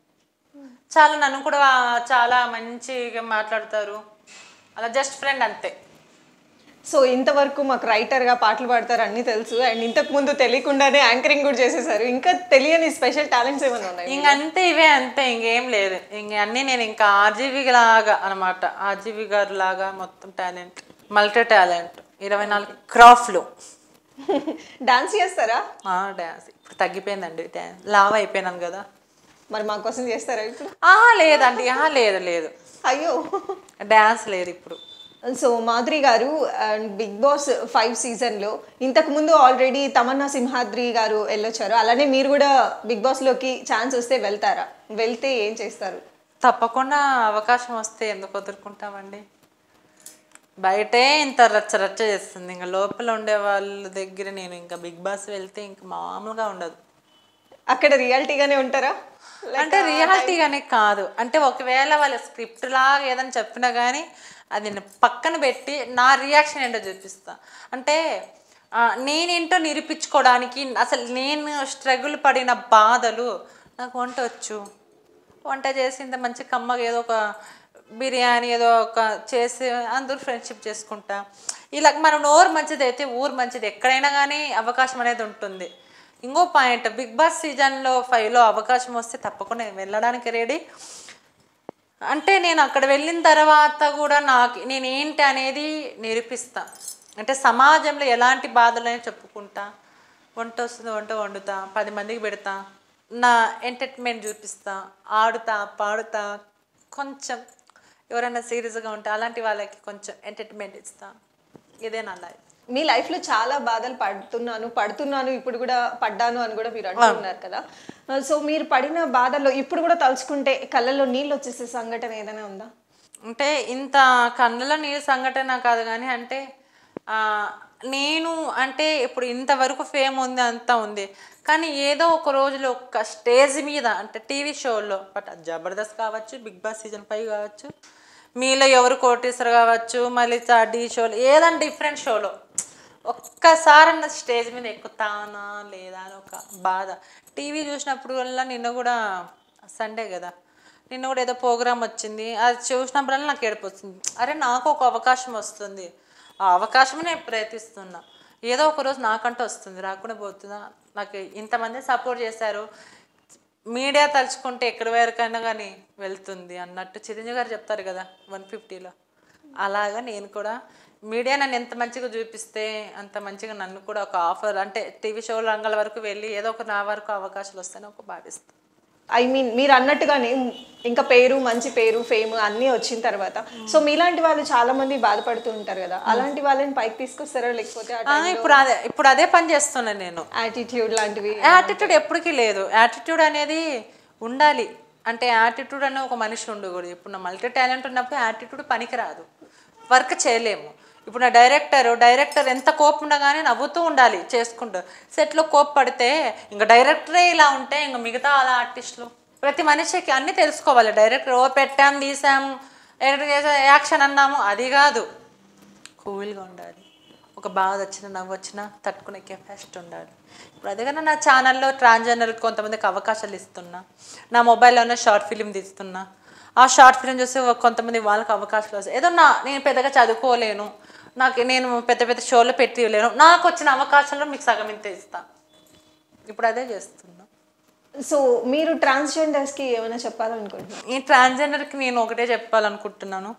చాలా నన్ను కూడా చాలా మంచిగా మాట్లాడతారు అలా జస్ట్ ఫ్రెండ్ అంతే సో ఇంతవరకు మాకు రైటర్ గా పాటలు పాడతారు అన్ని తెలుసు అండ్ ఇంతకు ముందు తెలియకుండానే యాంకరింగ్ కూడా చేసేసారు ఇంకా తెలియని స్పెషల్ టాలెంట్స్ ఏమైనా ఉన్నాయి ఇంక అంతే ఇవే అంతే ఇంకేం లేదు ఇంక అన్నీ నేను ఇంకా ఆర్జీవి లాగా అనమాట ఆర్జీవి గారు లాగా మొత్తం టాలెంట్ మల్టీ టాలెంట్ ఇరవై నాలుగు క్రాఫ్ట్లు డాన్స్ చేస్తారా డ్యాన్స్ ఇప్పుడు తగ్గిపోయిందండి డ్యాన్స్ లావ్ అయిపోయినాను కదా మరి మా కోసం చేస్తారా ఇప్పుడు ఆహా లేదండి ఆహా లేదు లేదు అయ్యో డ్యాన్స్ లేదు ఇప్పుడు సో మాధురి గారు అండ్ బిగ్ బాస్ ఫైవ్ సీజన్లో ఇంతకు ముందు ఆల్రెడీ తమన్నా సింహాద్రి గారు వెళ్ళొచ్చారు అలానే మీరు కూడా బిగ్ బాస్లోకి ఛాన్స్ వస్తే వెళ్తారా వెళ్తే ఏం చేస్తారు తప్పకుండా అవకాశం వస్తే ఎందుకు వదులుకుంటామండి బయటే ఇంత రచ్చ రచ్చ చేస్తుంది ఇంకా లోపల ఉండే వాళ్ళ దగ్గర నేను ఇంకా బిగ్ బాస్ వెళ్తే ఇంకా మామూలుగా ఉండదు అక్కడ రియాలిటీగానే ఉంటారా అంటే రియాలిటీగానే కాదు అంటే ఒకవేళ వాళ్ళ స్క్రిప్ట్ లాగా ఏదైనా చెప్పినా కానీ అది నేను పక్కన పెట్టి నా రియాక్షన్ ఏంటో చూపిస్తా అంటే ఆ, నేనేంటో నిరూపించుకోవడానికి అసలు నేను స్ట్రగుల్ పడిన బాధలు నాకు వంట వచ్చు వంట చేసి ఇంత మంచి కమ్మగా ఏదో ఒక బిర్యానీ ఏదో ఒక చేసి అందరూ ఫ్రెండ్షిప్ చేసుకుంటా ఇలా మన నోరు మంచిది అయితే ఊరు మంచిది ఎక్కడైనా కానీ అవకాశం అనేది ఉంటుంది ఇంకో పాయింట్ బిగ్ బాస్ సీజన్లో ఫైవ్లో అవకాశం వస్తే తప్పకుండా నేను వెళ్ళడానికి రెడీ అంటే నేను అక్కడ వెళ్ళిన తర్వాత కూడా నాకు నేను ఏంటి అనేది నిరూపిస్తా అంటే సమాజంలో ఎలాంటి బాధలనే చెప్పుకుంటా వంట వస్తుంది వంట వండుతా పది మందికి పెడతా నా ఎంటర్టైన్మెంట్ చూపిస్తా ఆడుతా పాడుతా కొంచెం ఎవరైనా సీరియస్గా ఉంటే అలాంటి వాళ్ళకి కొంచెం ఎంటర్టైన్మెంట్ ఇస్తా ఇదే నా లైఫ్ మీ లైఫ్ లో చాలా బాధలు పడుతున్నాను పడుతున్నాను ఇప్పుడు కూడా పడ్డాను అని కూడా మీరు అంటున్నారు కదా సో మీరు పడిన బాధల్లో ఇప్పుడు కూడా తలుచుకుంటే కళ్ళల్లో నీళ్ళు వచ్చేసే సంఘటన ఏదైనా ఉందా అంటే ఇంత కన్నుల నీరు సంఘటన కాదు కానీ అంటే ఆ, నేను అంటే ఇప్పుడు ఇంతవరకు ఫేమ్ ఉంది అంతా ఉంది కానీ ఏదో ఒక రోజులో ఒక స్టేజ్ మీద అంటే టీవీ షోలో బట్ అది జబర్దస్త్ కావచ్చు బిగ్ బాస్ సీజన్ ఫైవ్ కావచ్చు మీలో ఎవరు కోటేశ్వర్ కావచ్చు మళ్ళీ చా- ఢీ షోలో ఏదైనా డిఫరెంట్ షోలో ఒక్కసారన్న స్టేజ్ మీద ఎక్కుతానా లేదా అని ఒక బాధ టీవీ చూసినప్పుడు వల్ల నిన్న కూడా సండే కదా నిన్న కూడా ఏదో ప్రోగ్రామ్ వచ్చింది అది చూసినప్పుడల్లా నాకు ఏడుపు వస్తుంది అరే నాకు ఒక అవకాశం వస్తుంది ఆ అవకాశమే నేను ప్రయత్నిస్తున్నా ఏదో ఒక రోజు నాకంటూ వస్తుంది రాకుండా పోతుందా నాకు ఇంతమంది సపోర్ట్ చేశారు మీడియా తలుచుకుంటే ఎక్కడి వరకైనా కానీ వెళ్తుంది అన్నట్టు చిరంజీవి గారు చెప్తారు కదా వన్ ఫిఫ్టీలో అలాగా నేను కూడా మీడియా నన్ను ఎంత మంచిగా చూపిస్తే అంత మంచిగా నన్ను కూడా ఒక ఆఫర్ అంటే టీవీ షో రంగాల వరకు వెళ్ళి ఏదో ఒక నా వరకు అవకాశాలు వస్తాయని ఒక భావిస్తాను ఐ మీన్ మీరు అన్నట్టుగానే ఇంకా పేరు మంచి పేరు ఫేమ్ అన్నీ వచ్చిన తర్వాత సో మీలాంటి వాళ్ళు చాలా మంది బాధపడుతూ ఉంటారు కదా అలాంటి వాళ్ళని పైకి తీసుకొస్తారా లేకపోతే ఆ, ఇప్పుడు అదే ఇప్పుడు అదే పని చేస్తున్నాను నేను యాటిట్యూడ్ లాంటివి యాటిట్యూడ్ ఎప్పటికీ లేదు యాటిట్యూడ్ అనేది ఉండాలి అంటే యాటిట్యూడ్ అనే ఒక మనిషి ఉండకూడదు ఇప్పుడు నా మల్టీ టాలెంట్ ఉన్నప్పుడు యాటిట్యూడ్ పనికిరాదు వర్క్ చేయలేము ఇప్పుడు నా డైరెక్టర్ డైరెక్టర్ ఎంత కోపం ఉండగానే నవ్వుతూ ఉండాలి చేసుకుంటూ సెట్లో కోప పడితే ఇంకా డైరెక్టరే ఇలా ఉంటే ఇంకా మిగతా అలా ఆర్టిస్టులు ప్రతి మనిషికి అన్నీ తెలుసుకోవాలి డైరెక్టర్ ఓ పెట్టాం తీసాం ఎడిట్ చేసా యాక్షన్ అన్నాము అది కాదు కూల్గా ఉండాలి ఒక బాధ వచ్చిన నవ్వు వచ్చినా తట్టుకునే కెపాసిటీ ఉండాలి ఇప్పుడు అదేగానే నా ఛానల్లో ట్రాన్స్జెండర్కి కొంతమందికి అవకాశాలు ఇస్తున్నా నా మొబైల్లోనే షార్ట్ ఫిలిం తీస్తున్నా ఆ షార్ట్ ఫిలిం చూసి ఒక కొంతమంది వాళ్ళకి అవకాశాలు వస్తాయి ఏదో నా నేను పెద్దగా చదువుకోలేను నాకు నేను పెద్ద పెద్ద షోలో పెట్టి ఇవ్వలేను నాకు వచ్చిన అవకాశాల్లో మీకు సగం ఇంత ఇస్తా ఇప్పుడు అదే చేస్తున్నా సో మీరు ట్రాన్స్జెండర్స్ కి ఏమైనా చెప్పాలనుకుంటున్నారు ఈ ట్రాన్స్జెండర్కి నేను ఒకటే చెప్పాలనుకుంటున్నాను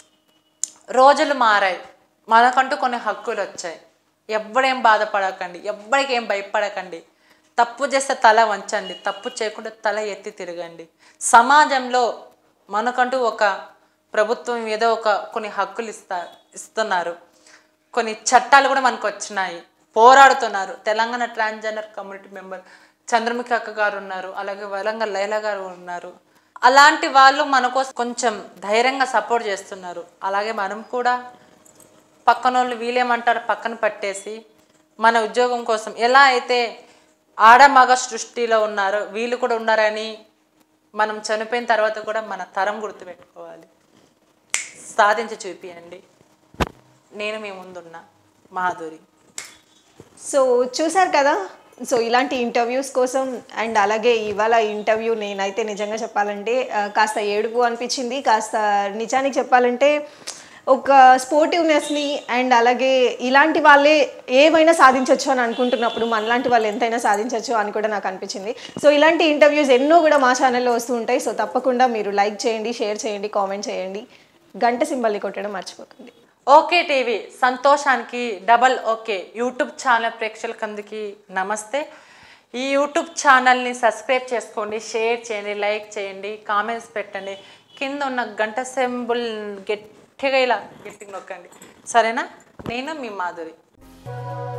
రోజులు మారాయి మనకంటూ కొన్ని హక్కులు వచ్చాయి ఎవ్వడేం బాధపడకండి ఎవ్వడికి ఏం భయపడకండి తప్పు చేస్తే తల వంచండి తప్పు చేయకుండా తల ఎత్తి తిరగండి సమాజంలో మనకంటూ ఒక ప్రభుత్వం ఏదో ఒక కొన్ని హక్కులు ఇస్తా ఇస్తున్నారు కొన్ని చట్టాలు కూడా మనకు వచ్చినాయి పోరాడుతున్నారు Telangana transgender community member Chandramukhi అక్క గారు ఉన్నారు అలాగే వరంగల్ లైలా గారు ఉన్నారు అలాంటి వాళ్ళు మన కోసం కొంచెం ధైర్యంగా సపోర్ట్ చేస్తున్నారు అలాగే మనం కూడా పక్కన వాళ్ళు వీలేమంటారు పక్కన పట్టేసి మన ఉద్యోగం కోసం ఎలా అయితే ఆడమగ సృష్టిలో ఉన్నారో వీళ్ళు కూడా ఉన్నారని మనం చనిపోయిన తర్వాత కూడా మన తరం గుర్తుపెట్టుకోవాలి సాధించి చూపియండి నేను మీ ముందున్నా మాధురి సో చూసారు కదా సో ఇలాంటి ఇంటర్వ్యూస్ కోసం అండ్ అలాగే ఇవాళ ఇంటర్వ్యూ నేనైతే నిజంగా చెప్పాలంటే ఆ, కాస్త ఏడుపు అనిపించింది కాస్త నిజానికి చెప్పాలంటే ఒక స్పోర్టివ్నెస్ని అండ్ అలాగే ఇలాంటి వాళ్ళే ఏమైనా సాధించవచ్చు అని అనుకుంటున్నప్పుడు మనలాంటి వాళ్ళు ఎంతైనా సాధించవచ్చు అని కూడా నాకు అనిపించింది సో ఇలాంటి ఇంటర్వ్యూస్ ఎన్నో కూడా మా ఛానల్లో వస్తూ ఉంటాయి సో తప్పకుండా మీరు లైక్ చేయండి షేర్ చేయండి కామెంట్ చేయండి గంట సింబల్ని కొట్టడం మర్చిపోకండి ఓకే టీవీ సంతోషానికి డబల్ ఓకే యూట్యూబ్ ఛానల్ ప్రేక్షకులందరికీ నమస్తే ఈ యూట్యూబ్ ఛానల్ని సబ్స్క్రైబ్ చేసుకోండి షేర్ చేయండి లైక్ చేయండి కామెంట్స్ పెట్టండి కింద ఉన్న గంట సింబుల్ గట్టిగా ఇలా గట్టిగా నొక్కండి సరేనా నేను మీ మాధురి